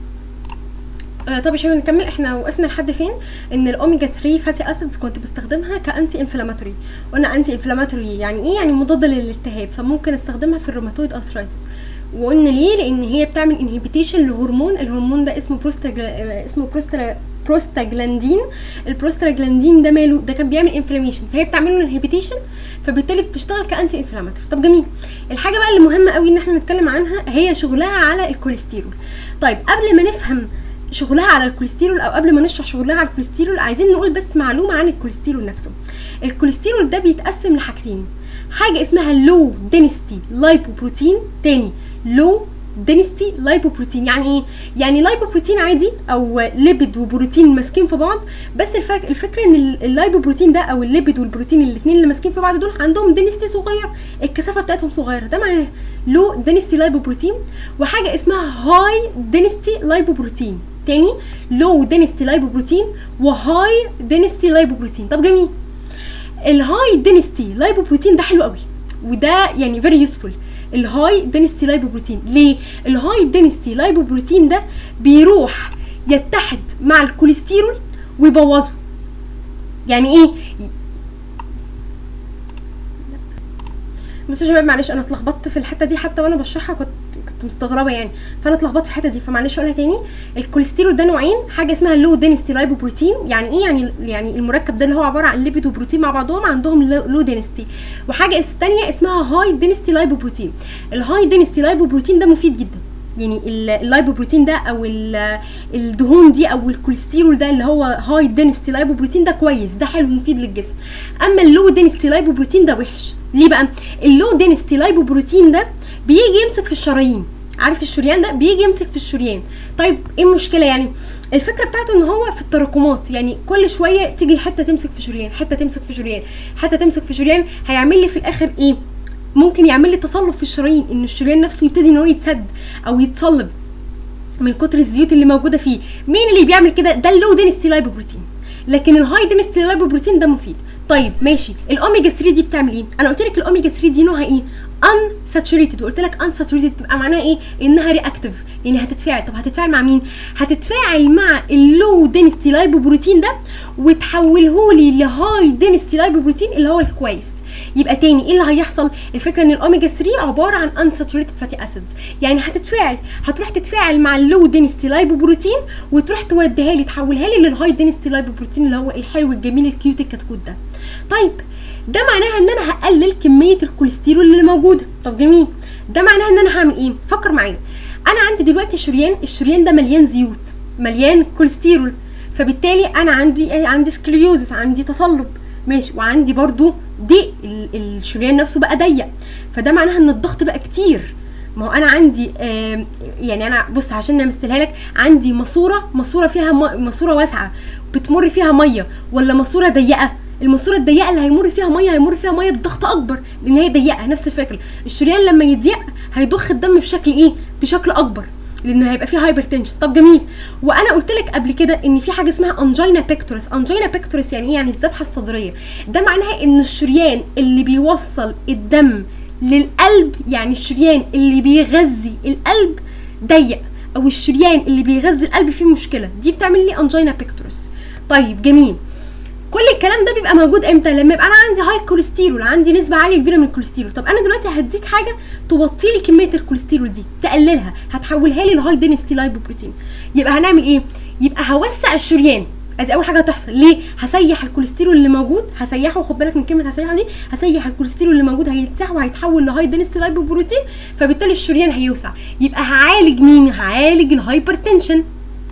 آه طب يا شباب نكمل احنا وقفنا لحد فين ان الاوميجا 3 فاتي اسيدز كنت بستخدمها كانتي انفلاماتوري قلنا انتي انفلاماتوري يعني ايه يعني مضاده للالتهاب فممكن استخدمها في الروماتويد ارثرايتس وقلنا ليه لان هي بتعمل انهبيتيشن لهرمون الهرمون ده اسمه بروستاجلا اسمه بروسترا بروستاجلاندين البروستاجلاندين ده ماله ده كان بيعمل انفلاميشن فهي بتعمل له انهبيتيشن فبالتالي بتشتغل كانتي انفلاماتوري طب جميل الحاجه بقى اللي مهمه قوي ان احنا نتكلم عنها هي شغلها على الكوليسترول طيب قبل ما نفهم شغلها على الكوليسترول او قبل ما نشرح شغلها على الكوليسترول عايزين نقول بس معلومه عن الكوليسترول نفسه الكوليسترول ده بيتقسم لحاجتين حاجه اسمها لو دينستي لايبوبروتين تاني لو دينستي لايبوبروتين يعني ايه يعني لايبوبروتين عادي او ليبيد وبروتين ماسكين في بعض بس الفك... الفكره ان اللايبوبروتين ده او الليبيد والبروتين الاثنين اللي ماسكين في بعض دول عندهم دينستي صغير الكثافه بتاعتهم صغيره ده معناه لو دينستي لايبوبروتين وحاجه اسمها هاي دينستي لايبوبروتين تاني لو دينستي لايبوبروتين وهاي دينستي لايبوبروتين طب جميل الهاي دينستي لايبوبروتين ده حلو قوي وده يعني فيري يوسفول الهاي دينستي لايبوبروتين ليه الهاي دينستي لايبوبروتين ده بيروح يتحد مع الكوليسترول ويبوظه يعني ايه بصوا يا شباب معلش انا اتلخبطت في الحته دي حتى وانا بشرحها كنت كنت مستغربه يعني فانا اتلخبطت في الحته دي فمعلش اقولها تاني الكوليسترول ده نوعين حاجه اسمها لو دينستي لايبوبروتين يعني ايه يعني يعني المركب ده اللي هو عباره عن ليبيد وبروتين مع بعضهم عندهم لو دينستي وحاجه الثانيه اسمها هاي دينستي لايبوبروتين الهاي دينستي لايبوبروتين ده مفيد جدا يعني اللايبوبروتين ده او الدهون دي او الكوليسترول ده اللي هو هاي دينستي لايبوبروتين ده كويس ده حلو مفيد للجسم اما اللو دينستي لايبوبروتين ده وحش ليه بقى اللو دينستي لايبوبروتين ده بيجي يمسك في الشرايين عارف الشريان ده بيجي يمسك في الشريان طيب ايه المشكله يعني الفكره بتاعته ان هو في التراكمات يعني كل شويه تيجي حته تمسك في شريان حته تمسك في شريان حته تمسك في شريان هيعمل لي في الاخر ايه ممكن يعمل لي تصلب في الشرايين ان الشريان نفسه يبتدي ان هو يتسد او يتصلب من كتر الزيوت اللي موجوده فيه مين اللي بيعمل كده ده اللو دينستي لايبوبروتين لكن الهاي دينستي لايبوبروتين ده مفيد طيب ماشي الاوميجا 3 دي بتعمل ايه انا قلت لك الاوميجا 3 دي نوعها ايه ان ساتوريتد وقلت لك ان ساتوريتد تبقى معناها ايه انها رياكتيف يعني هتتفاعل طب هتتفاعل مع مين هتتفاعل مع اللو دينستي لايبوبروتين ده وتحوله لي لهاي دينستي لايبوبروتين اللي هو الكويس يبقى تاني ايه اللي هيحصل الفكره ان الاوميجا 3 عباره عن انساتوريتد فاتي اسيدز يعني هتتفاعل هتروح تتفاعل مع اللو دينستي لايبوبروتين وتروح توديها لي تحولها لي للهاي دينستي لايبوبروتين اللي هو الحلو الجميل الكيوت الكتكوت ده طيب ده معناها ان انا هقلل كميه الكوليسترول اللي موجوده طب جميل ده معناها ان انا هعمل ايه فكر معايا انا عندي دلوقتي شريان الشريان ده مليان زيوت مليان كوليسترول فبالتالي انا عندي عندي سكليوزس عندي تصلب ماشي وعندي برضو ضيق ال- الشريان نفسه بقى ضيق فده معناها ان الضغط بقى كتير ما هو انا عندي آم، يعني انا بص عشان امثلها لك عندي ماسوره ماسوره فيها م- ماسوره واسعه بتمر فيها ميه ولا ماسوره ضيقه الماسوره الضيقه اللي هيمر فيها ميه هيمر فيها ميه بضغط اكبر لان هي ضيقه نفس الفكره الشريان لما يضيق هيضخ الدم بشكل ايه بشكل اكبر لان هيبقى فيه هايبرتنشن طب جميل وانا قلت لك قبل كده ان في حاجه اسمها انجينا بيكتورس انجينا بيكتورس يعني ايه يعني الذبحه الصدريه ده معناها ان الشريان اللي بيوصل الدم للقلب يعني الشريان اللي بيغذي القلب ضيق او الشريان اللي بيغذي القلب فيه مشكله دي بتعمل لي انجينا بيكتورس طيب جميل كل الكلام ده بيبقى موجود امتى لما يبقى انا عندي هاي كوليسترول عندي نسبه عاليه كبيره من الكوليسترول طب انا دلوقتي هديك حاجه توطي لي كميه الكوليسترول دي تقللها هتحولها لي لهاي دينستي لايبوبروتين يبقى هنعمل ايه يبقى هوسع الشريان ادي اول حاجه هتحصل ليه هسيح الكوليسترول اللي موجود هسيحه وخد بالك من كلمه هسيحه دي هسيح الكوليسترول اللي موجود هيتسح وهيتحول لهاي دينستي لايبوبروتين فبالتالي الشريان هيوسع يبقى هعالج مين هعالج الهايبرتنشن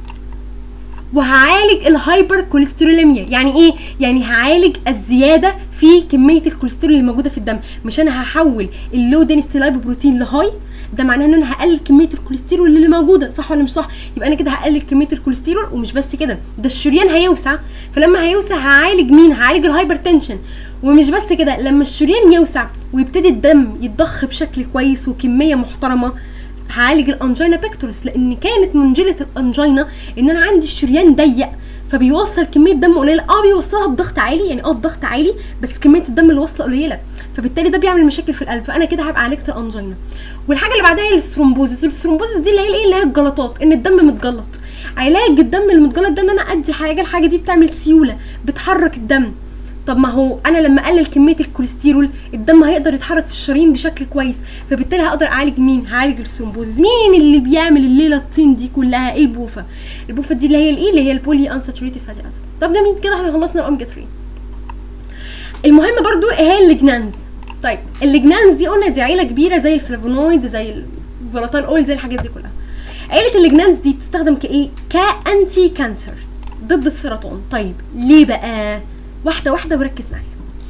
وهعالج الهايبر كوليستروليميا يعني ايه يعني هعالج الزياده في كميه الكوليسترول اللي موجوده في الدم مش انا هحول اللو دينستي لايبوبروتين لهاي ده معناه ان انا هقلل كميه الكوليسترول اللي موجوده صح ولا مش صح يبقى انا كده هقلل كميه الكوليسترول ومش بس كده ده الشريان هيوسع فلما هيوسع هعالج مين هعالج الهايبرتنشن ومش بس كده لما الشريان يوسع ويبتدي الدم يتضخ بشكل كويس وكميه محترمه هعالج الانجينا بيكتورس لان كانت منجله الانجينا ان انا عندي الشريان ضيق فبيوصل كميه دم قليله اه بيوصلها بضغط عالي يعني اه الضغط عالي بس كميه الدم اللي واصله قليله فبالتالي ده بيعمل مشاكل في القلب فانا كده هبقى عالجت الانجينا والحاجه اللي بعدها هي الثرومبوزس الثرومبوزس دي اللي هي الايه اللي هي الجلطات ان الدم متجلط علاج الدم المتجلط ده ان انا ادي حاجه الحاجه دي بتعمل سيوله بتحرك الدم طب ما هو انا لما اقلل كميه الكوليسترول الدم هيقدر يتحرك في الشرايين بشكل كويس فبالتالي هقدر اعالج مين هعالج الثرومبوزس مين اللي بيعمل الليله الطين دي كلها البوفا البوفا دي اللي هي الايه اللي هي البولي انساتوريتد فاتي اسيدز طب جميل كده احنا خلصنا الاوميجا 3 المهم برضو هي الليجنانز طيب الليجنانز دي قلنا دي عيله كبيره زي الفلافونويد زي الفولاتال اول زي الحاجات دي كلها عيله الليجنانز دي بتستخدم كايه كانتي كانسر ضد السرطان طيب ليه بقى واحده واحده وركز معايا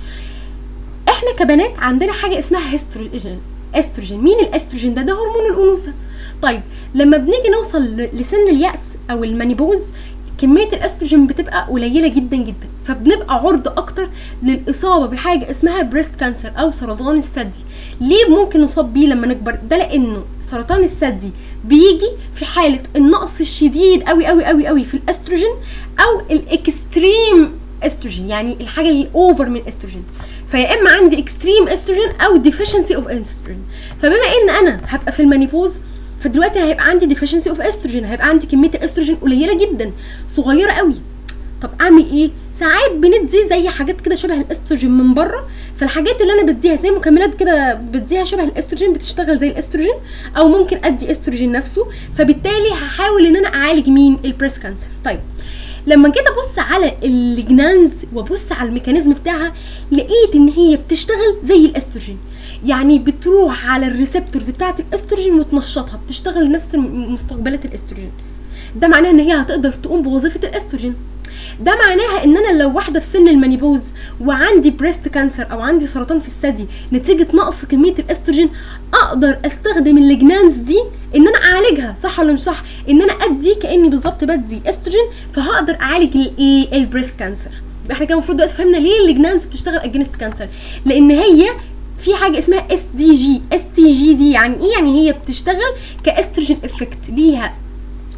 احنا كبنات عندنا حاجه اسمها هيستروجين استروجين مين الاستروجين ده ده هرمون الانوثه طيب لما بنيجي نوصل ل- لسن اليأس او المانيبوز كميه الاستروجين بتبقى قليله جدا جدا فبنبقى عرضه اكتر للاصابه بحاجه اسمها بريست كانسر او سرطان الثدي ليه ممكن نصاب بيه لما نكبر ده لانه سرطان الثدي بيجي في حاله النقص الشديد قوي قوي قوي قوي في الاستروجين او الاكستريم استروجين يعني الحاجه اللي اوفر من استروجين فيا اما عندي اكستريم استروجين او ديفيشنسي اوف استروجين فبما ان انا هبقى في المانيبوز فدلوقتي هيبقى عندي ديفيشنسي اوف استروجين هيبقى عندي كميه الاستروجين قليله جدا صغيره قوي طب اعمل ايه ساعات بندي زي حاجات كده شبه الاستروجين من بره فالحاجات اللي انا بديها زي مكملات كده بديها شبه الاستروجين بتشتغل زي الاستروجين او ممكن ادي استروجين نفسه فبالتالي هحاول ان انا اعالج مين البريست كانسر طيب لما جيت ابص على الليجنانز وابص على الميكانيزم بتاعها لقيت ان هي بتشتغل زي الاستروجين يعني بتروح على الريسبتورز بتاعه الاستروجين وتنشطها بتشتغل نفس مستقبلات الاستروجين ده معناه ان هي هتقدر تقوم بوظيفه الاستروجين ده معناها ان انا لو واحده في سن المانيبوز وعندي بريست كانسر او عندي سرطان في الثدي نتيجه نقص كميه الاستروجين اقدر استخدم الليجنانز دي ان انا اعالجها صح ولا مش صح ان انا ادي كاني بالظبط بدي استروجين فهقدر اعالج الايه البريست كانسر يبقى احنا كده المفروض دلوقتي فهمنا ليه الليجنانز بتشتغل اجينست كانسر لان هي في حاجه اسمها اس دي جي اس تي جي دي يعني ايه يعني هي بتشتغل كاستروجين افكت ليها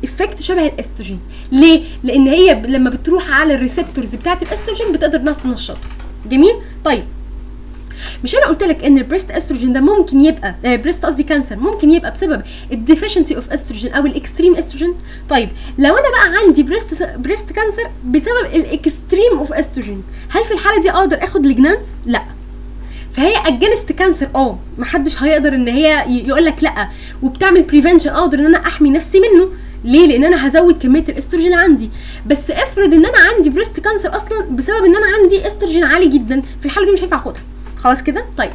افكت شبه الاستروجين ليه لان هي ب- لما بتروح على الريسبتورز بتاعه الاستروجين بتقدر انها تنشطه جميل طيب مش انا قلت لك ان البريست استروجين ده ممكن يبقى آه بريست قصدي كانسر ممكن يبقى بسبب الديفيشنسي اوف استروجين او الاكستريم استروجين طيب لو انا بقى عندي بريست بريست كانسر بسبب الاكستريم اوف استروجين هل في الحاله دي اقدر اخد لجنانز لا فهي اجنست كانسر اه محدش هيقدر ان هي يقول لك لا وبتعمل بريفنشن اقدر ان انا احمي نفسي منه ليه لان انا هزود كميه الاستروجين عندي بس افرض ان انا عندي بريست كانسر اصلا بسبب ان انا عندي استروجين عالي جدا في الحاله دي مش هينفع اخدها خلاص كده طيب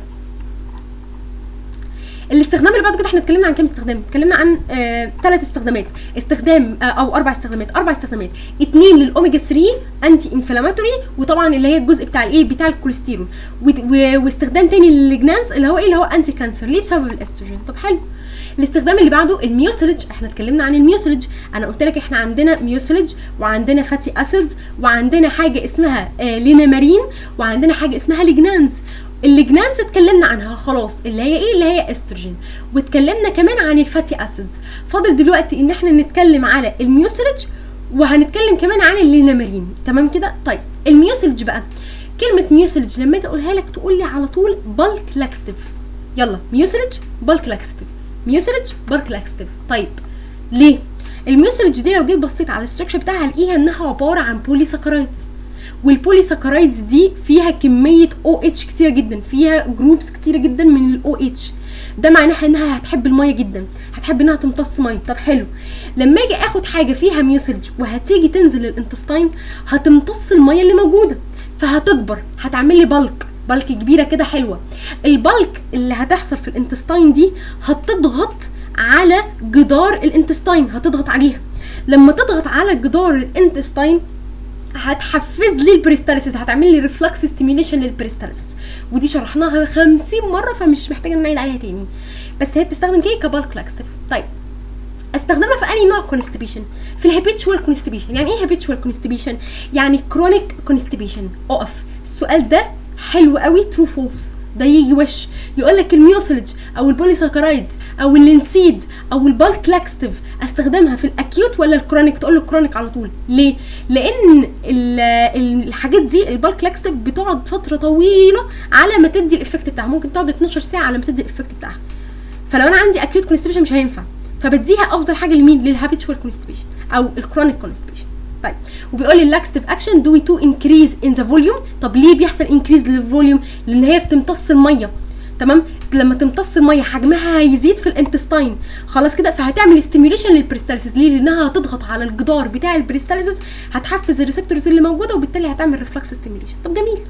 الاستخدام اللي بعد كده احنا اتكلمنا عن كام استخدام اتكلمنا عن ثلاث استخدامات استخدام آه او اربع استخدامات اربع استخدامات اتنين للاوميجا 3 انتي انفلاماتوري وطبعا اللي هي الجزء بتاع الايه بتاع الكوليسترول و- و- واستخدام تاني للجنانز اللي هو ايه اللي هو انتي كانسر ليه بسبب الاستروجين طب حلو الاستخدام اللي بعده الميوسلج احنا اتكلمنا عن الميوسلج انا قلت لك احنا عندنا ميوسلج وعندنا فاتي اسيدز وعندنا حاجه اسمها آه لينامارين وعندنا حاجه اسمها ليجنانز الليجنانز اتكلمنا عنها خلاص اللي هي ايه اللي هي استروجين واتكلمنا كمان عن الفاتي اسيدز فاضل دلوقتي ان احنا نتكلم على الميوسلج وهنتكلم كمان عن اللينامارين تمام كده طيب الميوسلج بقى كلمه ميوسلج لما اجي اقولها لك تقول لي على طول بالك لاكستيف يلا ميوسلج بالك لاكستيف ميوسلج بالك لاكستيف طيب ليه الميوسلج دي لو جيت بصيت على الستراكشر بتاعها هلاقيها انها عباره عن بوليساكرايدز والبوليساكرايدز دي فيها كميه او اتش كتيره جدا فيها جروبس كتيره جدا من الاو اتش ده معناها انها هتحب الميه جدا هتحب انها تمتص ميه طب حلو لما اجي اخد حاجه فيها ميوسلج وهتيجي تنزل الانتستاين هتمتص الميه اللي موجوده فهتكبر هتعمل لي بالك بالك كبيره كده حلوه البالك اللي هتحصل في الانتستاين دي هتضغط على جدار الانتستاين هتضغط عليها لما تضغط على جدار الانتستاين هتحفز لي البريستاليسيس هتعمل لي ريفلكس ستيميوليشن للبريستاليسيس ودي شرحناها 50 مره فمش محتاجه نعيد عليها تاني بس هي بتستخدم كده كبالك لاكستيف طيب استخدمها في اي نوع كونستيبيشن في الهابيتشوال كونستيبيشن يعني ايه هابيتشوال كونستيبيشن يعني كرونيك كونستيبيشن اقف السؤال ده حلو قوي ترو فولس ده يجي وش يقول لك الميوسلج او البوليساكرايدز او اللينسيد او البالك لاكستيف استخدمها في الاكيوت ولا الكرونيك تقول له الكرونيك على طول ليه لان ال- ال- الحاجات دي البالك لاكستيف بتقعد فتره طويله على ما تدي الايفكت بتاعها ممكن تقعد 12 ساعه على ما تدي الايفكت بتاعها فلو انا عندي اكيوت كونستيبيشن مش هينفع فبديها افضل حاجه لمين للهابيتشوال كونستيبيشن او الكرونيك كونستيبيشن طيب وبيقول لي اللاكستيف اكشن دو تو انكريز ان ذا فوليوم طب ليه بيحصل انكريز للفوليوم لان هي بتمتص الميه تمام لما تمتص الميه حجمها هيزيد في الانتستاين خلاص كده فهتعمل ستيميوليشن للبريستاليسيس ليه لانها هتضغط على الجدار بتاع البريستاليسيس هتحفز الريسبتورز اللي موجوده وبالتالي هتعمل ريفلكس ستيميوليشن طب جميل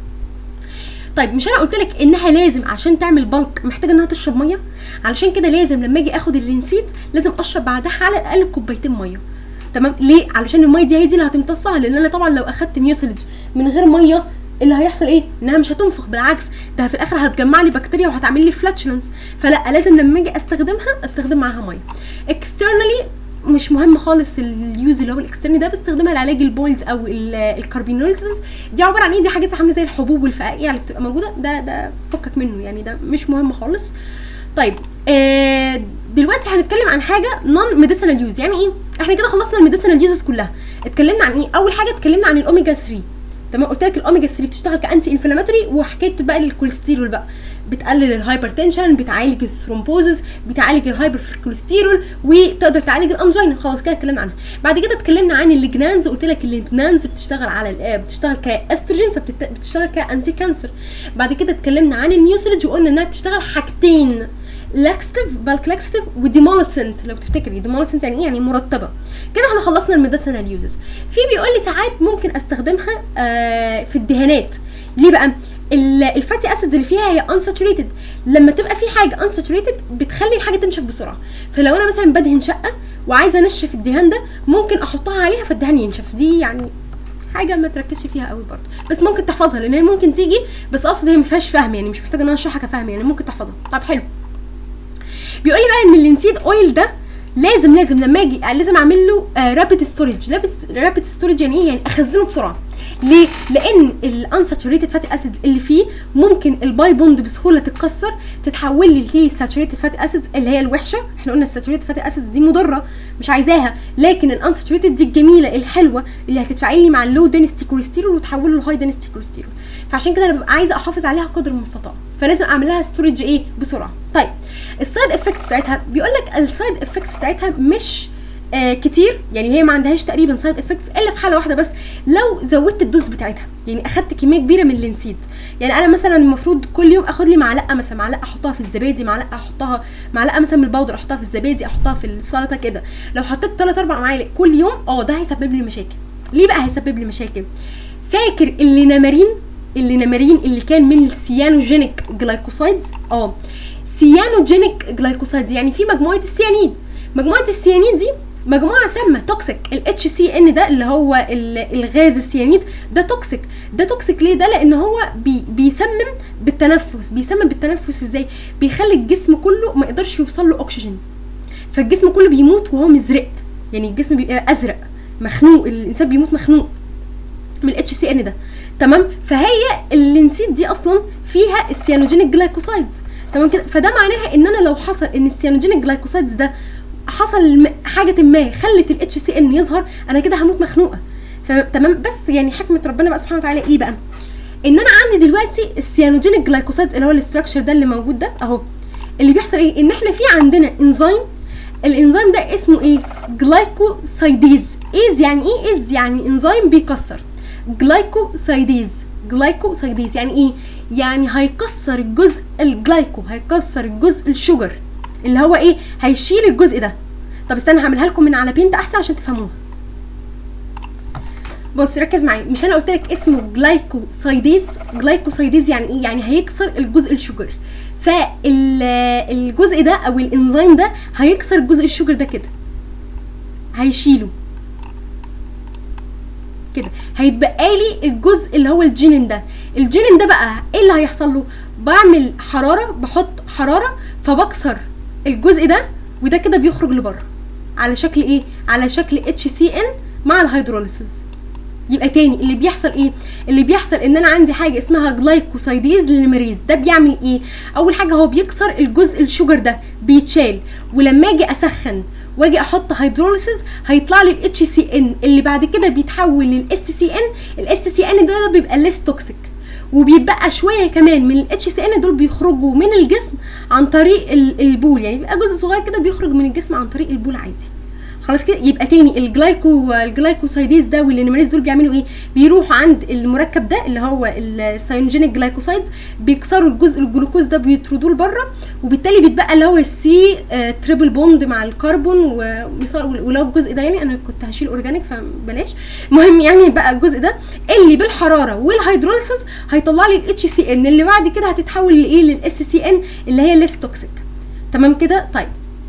طيب مش انا قلت لك انها لازم عشان تعمل بالك محتاجه انها تشرب ميه علشان كده لازم لما اجي اخد اللينسيد لازم اشرب بعدها على الاقل كوبايتين ميه تمام ليه علشان الميه دي هي دي اللي هتمتصها لان انا طبعا لو اخدت ميوسلج من غير ميه اللي هيحصل ايه انها مش هتنفخ بالعكس ده في الاخر هتجمع لي بكتيريا وهتعمل لي فلاتشلنس فلا لازم لما اجي استخدمها استخدم معاها ميه اكسترنالي مش مهم خالص اليوز اللي هو الاكسترني ده بستخدمها لعلاج البولز او الكاربينوليزنز دي عباره عن ايه دي حاجات عامله زي الحبوب والفقاقيع اللي بتبقى موجوده ده ده فكك منه يعني ده مش مهم خالص طيب آه دلوقتي هنتكلم عن حاجه نون ميديسينال يوز يعني ايه احنا كده خلصنا الميديسينال يوزز كلها اتكلمنا عن ايه اول حاجه اتكلمنا عن الاوميجا 3 تمام قلت لك الاوميجا 3 بتشتغل كانتي انفلاماتوري وحكيت بقى للكوليسترول بقى بتقلل الهايبرتنشن بتعالج الثرومبوزس بتعالج الهايبر في الكوليسترول وتقدر تعالج الانجينا خلاص كده اتكلمنا عنها بعد كده اتكلمنا عن الليجنانز قلت لك الليجنانز بتشتغل على ال- بتشتغل كاستروجين فبتشتغل كانتي كانسر بعد كده اتكلمنا عن الميوسلج وقلنا انها بتشتغل حاجتين لاكستيف بالك لاكستيف وديمولسنت لو تفتكري ديمولسنت يعني ايه يعني مرطبه كده احنا خلصنا الميديسينال يوزز في بيقول لي ساعات ممكن استخدمها آه في الدهانات ليه بقى ال- الفاتي اسيدز اللي فيها هي unsaturated لما تبقى في حاجه unsaturated بتخلي الحاجه تنشف بسرعه فلو انا مثلا بدهن شقه وعايزه انشف الدهان ده ممكن احطها عليها فالدهان ينشف دي يعني حاجه ما تركزش فيها قوي برضه بس ممكن تحفظها لان هي ممكن تيجي بس اقصد هي ما فيهاش فهم يعني مش محتاجه ان انا اشرحها كفهم يعني ممكن تحفظها طب حلو بيقول لي بقى ان اللينسيد اويل ده لازم لازم لما اجي لازم اعمل له رابيد ستورج رابيد ستورج يعني ايه يعني اخزنه بسرعه ليه لان الانساتوريتد فاتي اسيدز اللي فيه ممكن الباي بوند بسهوله تتكسر تتحول لي للساتوريتد فاتي اسيدز اللي هي الوحشه احنا قلنا الساتوريتد فاتي اسيدز دي مضره مش عايزاها لكن الانساتوريتد دي الجميله الحلوه اللي هتتفاعل لي مع اللو دينستي كوليسترول وتحوله لهاي دينستي كوليسترول فعشان كده انا ببقى عايزه احافظ عليها قدر المستطاع فلازم اعمل لها ستورج ايه بسرعه طيب السايد افكتس بتاعتها بيقول لك السايد افكتس بتاعتها مش آه كتير يعني هي ما عندهاش تقريبا سايد افكتس الا في حاله واحده بس لو زودت الدوز بتاعتها يعني اخدت كميه كبيره من اللينسيد يعني انا مثلا المفروض كل يوم اخد لي معلقه مثلا معلقه احطها في الزبادي معلقه احطها معلقه مثلا من البودر احطها في الزبادي احطها في السلطه كده لو حطيت 3 4 معالق كل يوم اه ده هيسبب لي مشاكل ليه بقى هيسبب لي مشاكل فاكر اللي نمارين اللي نمارين اللي كان من السيانوجينيك جلايكوسايدز اه سيانوجينيك جلايكوسايدز يعني في مجموعه السيانيد مجموعه السيانيد دي مجموعه سامه توكسيك الاتش سي ان ده اللي هو الغاز السيانيد ده توكسيك ده توكسيك ليه ده لان هو بي بيسمم بالتنفس بيسمم بالتنفس ازاي بيخلي الجسم كله ما يقدرش يوصل له اكسجين فالجسم كله بيموت وهو مزرق يعني الجسم بيبقى ازرق مخنوق الانسان بيموت مخنوق من الاتش سي ان ده تمام فهي اللينسيد دي اصلا فيها السيانوجينيك جلايكوسايدز تمام كده فده معناها ان انا لو حصل ان السيانوجينيك جلايكوسايدز ده حصل حاجه ما خلت الاتش سي ان يظهر انا كده هموت مخنوقه تمام بس يعني حكمه ربنا بقى سبحانه وتعالى ايه بقى ان انا عندي دلوقتي السيانوجينيك جلايكوسايدز اللي هو الاستراكشر ده اللي موجود ده اهو اللي بيحصل ايه ان احنا في عندنا انزيم الانزيم ده اسمه ايه جلايكوسايديز ايز يعني ايه ايز يعني انزيم بيكسر جلايكوسايديز جلايكوسايديز يعني ايه يعني هيكسر الجزء الجلايكو هيكسر الجزء الشجر اللي هو ايه هيشيل الجزء ده طب استنى هعملها لكم من على بينت احسن عشان تفهموها بص ركز معايا مش انا قلت لك اسمه جلايكوسايديز جلايكوسايديز يعني ايه يعني هيكسر الجزء الشجر فالجزء ده او الانزيم ده هيكسر جزء الشجر ده كده هيشيله كده هيتبقى لي الجزء اللي هو الجينين ده الجينين ده بقى ايه اللي هيحصل له بعمل حراره بحط حراره فبكسر الجزء ده وده كده بيخرج لبره على شكل ايه على شكل اتش سي ان مع الهيدروليسيس يبقى تاني اللي بيحصل ايه اللي بيحصل ان انا عندي حاجه اسمها جلايكوسايديز للمريز ده بيعمل ايه اول حاجه هو بيكسر الجزء الشجر ده بيتشال ولما اجي اسخن واجي احط هيدروليسيس هيطلع لي الاتش سي ان اللي بعد كده بيتحول للاس سي ان الاس سي ان ده, ده بيبقى ليس توكسيك وبيبقى شويه كمان من الاتش سي ان دول بيخرجوا من الجسم عن طريق البول يعني بيبقى جزء صغير كده بيخرج من الجسم عن طريق البول عادي خلاص كده يبقى تاني الجلايكو الجلايكوسايديز ده والانيماليز دول بيعملوا ايه بيروحوا عند المركب ده اللي هو الساينوجينيك جلايكوسايدز بيكسروا الجزء الجلوكوز ده بيطردوه لبره وبالتالي بيتبقى اللي هو السي آه تريبل بوند مع الكربون ولو الجزء ده يعني انا كنت هشيل اورجانيك فبلاش المهم يعني بقى الجزء ده اللي بالحراره والهيدروليسيس هيطلع لي الاتش سي ان اللي بعد كده هتتحول لايه للاس سي ان اللي هي ليس توكسيك تمام كده طيب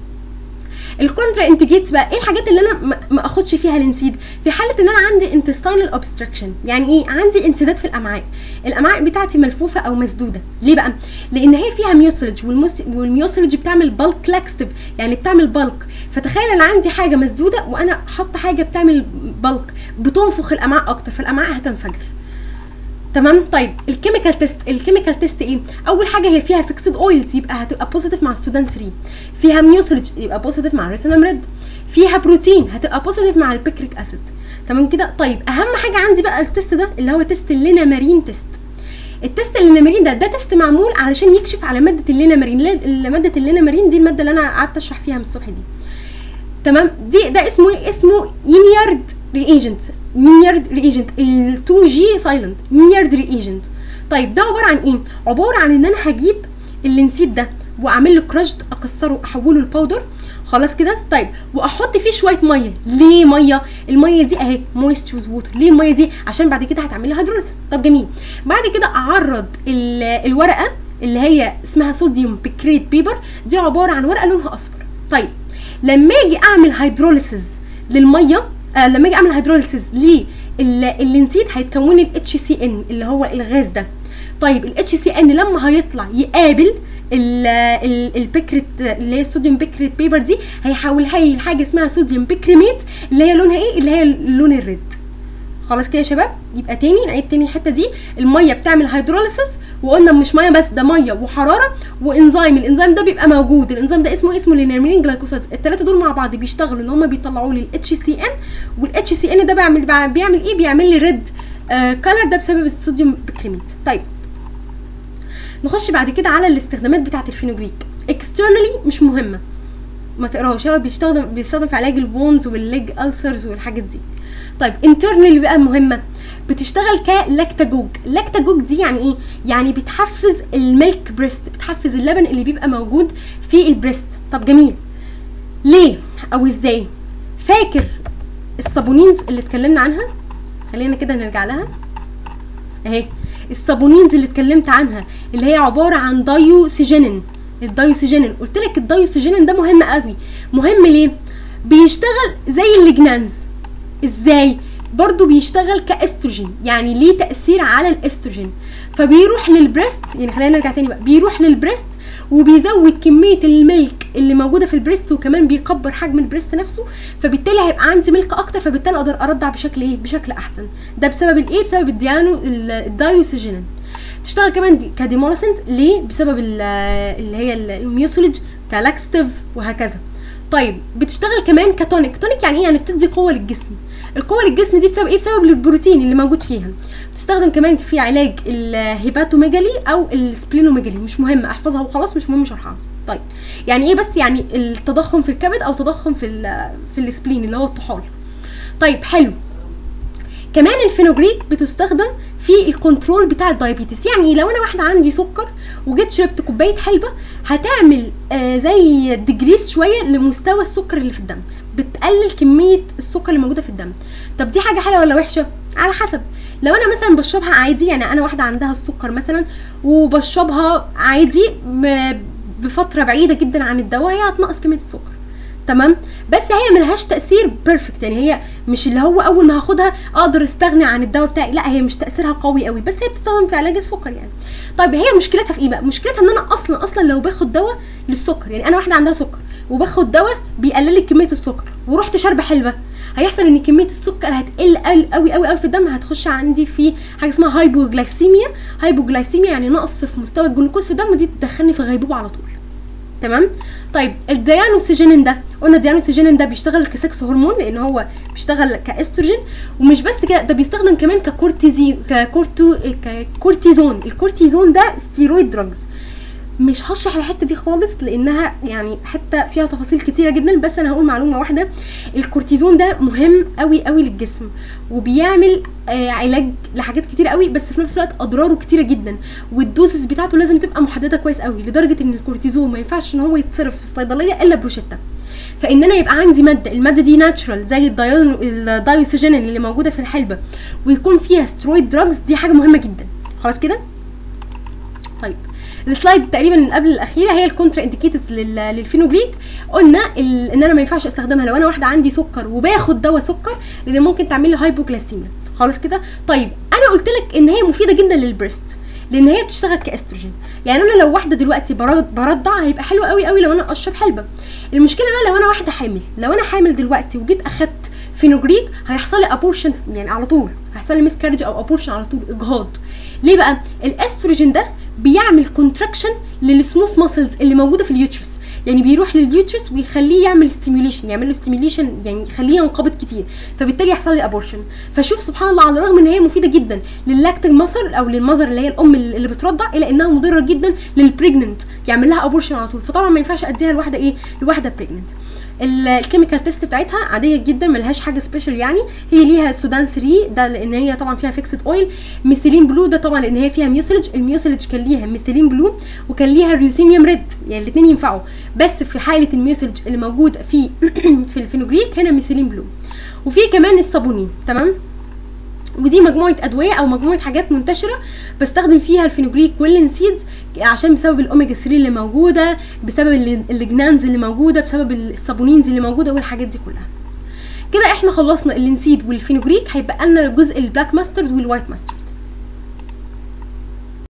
الكونترا انتجيتس بقى ايه الحاجات اللي انا ما اخدش فيها لنسيد في حاله ان انا عندي انتستينال اوبستراكشن يعني ايه عندي انسداد في الامعاء الامعاء بتاعتي ملفوفه او مسدوده ليه بقى لان هي فيها ميوسلج والميوسلج بتعمل بالك لاكستيف يعني بتعمل بالك فتخيل انا عندي حاجه مسدوده وانا حاطه حاجه بتعمل بالك بتنفخ الامعاء اكتر فالامعاء هتنفجر تمام طيب الكيميكال تيست الكيميكال تيست ايه اول حاجه هي فيها فيكسد اويلز يبقى هتبقى بوزيتيف مع السودان 3 فيها ميوسلج يبقى بوزيتيف مع الريسينام ريد فيها بروتين هتبقى بوزيتيف مع البيكريك اسيد تمام كده طيب اهم حاجه عندي بقى التيست ده اللي هو تيست اللينامارين تيست التيست اللينامارين ده ده تيست معمول علشان يكشف على ماده اللينامارين ماده اللينامارين دي الماده اللي انا قعدت اشرح فيها من الصبح دي تمام دي ده اسمه ايه اسمه ينيارد رياجنت مينيارد رياجنت ال 2 جي سايلنت مينيارد رياجنت طيب ده عباره عن ايه عباره عن ان انا هجيب اللينسيد ده واعمل له كراشد اكسره احوله لباودر خلاص كده طيب واحط فيه شويه ميه ليه ميه الميه دي اهي مويستوز ووتر ليه الميه دي عشان بعد كده هتعمل لها هيدروليسيس طب جميل بعد كده اعرض الورقه اللي هي اسمها صوديوم بيكريت بيبر دي عباره عن ورقه لونها اصفر طيب لما اجي اعمل هيدروليسيس للميه آه لما اجي اعمل هيدروليسيس لللينسيد هيتكون لي الاتش سي ان اللي هو الغاز ده طيب الاتش سي ان لما هيطلع يقابل البيكريت اللي هي الصوديوم بيكريت بيبر دي هيحولها لي لحاجه اسمها صوديوم بيكريميت اللي هي لونها ايه اللي هي اللون الريد خلاص كده يا شباب يبقى تاني نعيد تاني الحته دي الميه بتعمل هيدروليسيس وقلنا مش ميه بس ده ميه وحراره وانزيم الانزيم ده بيبقى موجود الانزيم ده اسمه اسمه لينيرمين جلايكوسايد الثلاثه دول مع بعض بيشتغلوا ان هم بيطلعوا لي الاتش سي ان والاتش سي ان ده بيعمل بيعمل ايه بيعمل لي ريد آه كلر ده بسبب الصوديوم بكريميت طيب نخش بعد كده على الاستخدامات بتاعه الفينوجريك اكسترنالي مش مهمه ما تقراهوش هو بيستخدم بيستخدم في علاج البونز والليج ألسرز والحاجات دي طيب انترنالي بقى مهمه بتشتغل كلاكتاجوج لاكتاجوج دي يعني ايه يعني بتحفز الميلك بريست بتحفز اللبن اللي بيبقى موجود في البريست طب جميل ليه او ازاي فاكر الصابونينز اللي اتكلمنا عنها خلينا كده نرجع لها اهي الصابونينز اللي اتكلمت عنها اللي هي عباره عن دايوسيجينين الدايوسيجينين قلت لك الدايوسيجينين ده مهم قوي مهم ليه بيشتغل زي الليجنانز ازاي برضو بيشتغل كاستروجين يعني ليه تاثير على الاستروجين فبيروح للبريست يعني خلينا نرجع تاني بقى بيروح للبريست وبيزود كميه الملك اللي موجوده في البريست وكمان بيكبر حجم البريست نفسه فبالتالي هيبقى عندي ملك اكتر فبالتالي اقدر ارضع بشكل ايه بشكل احسن ده بسبب الايه بسبب الديانو الدايوسيجينين تشتغل كمان دي كديمولسنت ليه بسبب اللي هي الميوسوليج كلاكستيف وهكذا طيب بتشتغل كمان كتونيك تونيك يعني ايه يعني بتدي قوه للجسم القوه للجسم دي بسبب ايه بسبب البروتين اللي موجود فيها بتستخدم كمان في علاج الهيباتوميجالي او السبلينوميجالي مش مهم احفظها وخلاص مش مهم شرحها طيب يعني ايه بس يعني التضخم في الكبد او تضخم في في السبلين اللي هو الطحال طيب حلو كمان الفينوجريك بتستخدم في الكنترول بتاع الدايابيتس يعني لو انا واحده عندي سكر وجيت شربت كوبايه حلبه هتعمل آه زي ديجريس شويه لمستوى السكر اللي في الدم بتقلل كميه السكر اللي موجوده في الدم طب دي حاجه حلوه ولا وحشه على حسب لو انا مثلا بشربها عادي يعني انا واحده عندها السكر مثلا وبشربها عادي بفتره بعيده جدا عن الدواء هي هتنقص كميه السكر تمام بس هي ملهاش تاثير بيرفكت يعني هي مش اللي هو اول ما هاخدها اقدر استغني عن الدواء بتاعي لا هي مش تاثيرها قوي قوي بس هي بتستخدم في علاج السكر يعني طيب هي مشكلتها في ايه بقى مشكلتها ان انا اصلا اصلا لو باخد دواء للسكر يعني انا واحده عندها سكر وباخد دواء بيقلل لي كميه السكر ورحت شاربه حلبه هيحصل ان كميه السكر هتقل قوي قوي قوي في الدم هتخش عندي في حاجه اسمها هايبوجلايسيميا هايبوجلايسيميا يعني نقص في مستوى الجلوكوز في الدم ودي تدخلني في غيبوبه على طول تمام طيب الديانوسيجينين ده قلنا الديانوسيجينين ده بيشتغل كسكس هرمون لان هو بيشتغل كاستروجين ومش بس كده ده بيستخدم كمان ككورتيزين ككورتو ككورتيزون الكورتيزون ده ستيرويد دراجز مش هشرح الحته دي خالص لانها يعني حتى فيها تفاصيل كتيره جدا بس انا هقول معلومه واحده الكورتيزون ده مهم قوي قوي للجسم وبيعمل آه علاج لحاجات كتيره قوي بس في نفس الوقت اضراره كتيره جدا والدوسز بتاعته لازم تبقى محدده كويس قوي لدرجه ان الكورتيزون ما ينفعش ان هو يتصرف في الصيدليه الا بروشته فان انا يبقى عندي ماده الماده دي ناتشرال زي الدايوسيجين اللي موجوده في الحلبه ويكون فيها سترويد دراجز دي حاجه مهمه جدا خلاص كده طيب السلايد تقريبا اللي قبل الاخيره هي الكونترا انديكيتد للفينوجريك قلنا ان انا ما ينفعش استخدمها لو انا واحده عندي سكر وباخد دواء سكر لان ممكن تعمل لي هايبوكلاسيميا خلاص كده طيب انا قلت لك ان هي مفيده جدا للبريست لان هي بتشتغل كاستروجين يعني انا لو واحده دلوقتي برضع هيبقى حلو قوي قوي لو انا اشرب حلبه المشكله بقى لو انا واحده حامل لو انا حامل دلوقتي وجيت اخدت فينوجريك هيحصل لي ابورشن يعني على طول هيحصل لي مسكارج او ابورشن على طول اجهاض ليه بقى الاستروجين ده بيعمل كونتراكشن للسموث ماسلز اللي موجوده في اليوترس يعني بيروح لليوترس ويخليه يعمل ستيميوليشن يعمل له ستيميوليشن يعني يخليه ينقبض كتير فبالتالي يحصل لي ابورشن فشوف سبحان الله على الرغم ان هي مفيده جدا للاكتنج ماثر او للمذر اللي هي الام اللي بترضع الا انها مضره جدا للبريجننت يعمل لها ابورشن على طول فطبعا ما ينفعش اديها لواحده ايه لواحده بريجننت الكيميكال تيست بتاعتها عاديه جدا ملهاش حاجه سبيشال يعني هي ليها سودان 3 ده لان هي طبعا فيها فيكسد اويل ميثيلين بلو ده طبعا لان هي فيها ميوسلج الميوسلج كان ليها ميثيلين بلو وكان ليها ريوثينيوم ريد يعني الاثنين ينفعوا بس في حاله الميوسلج اللي موجود في في الفينوجريك هنا ميثيلين بلو وفي كمان الصابونين تمام ودي مجموعه ادويه او مجموعه حاجات منتشره بستخدم فيها الفينوجريك واللينسيد عشان بسبب الاوميجا 3 اللي موجوده بسبب الليجنانز اللي موجوده بسبب الصابونينز اللي موجوده والحاجات دي كلها كده احنا خلصنا اللينسيد والفينوجريك هيبقى لنا جزء البلاك ماسترد والوايت ماسترد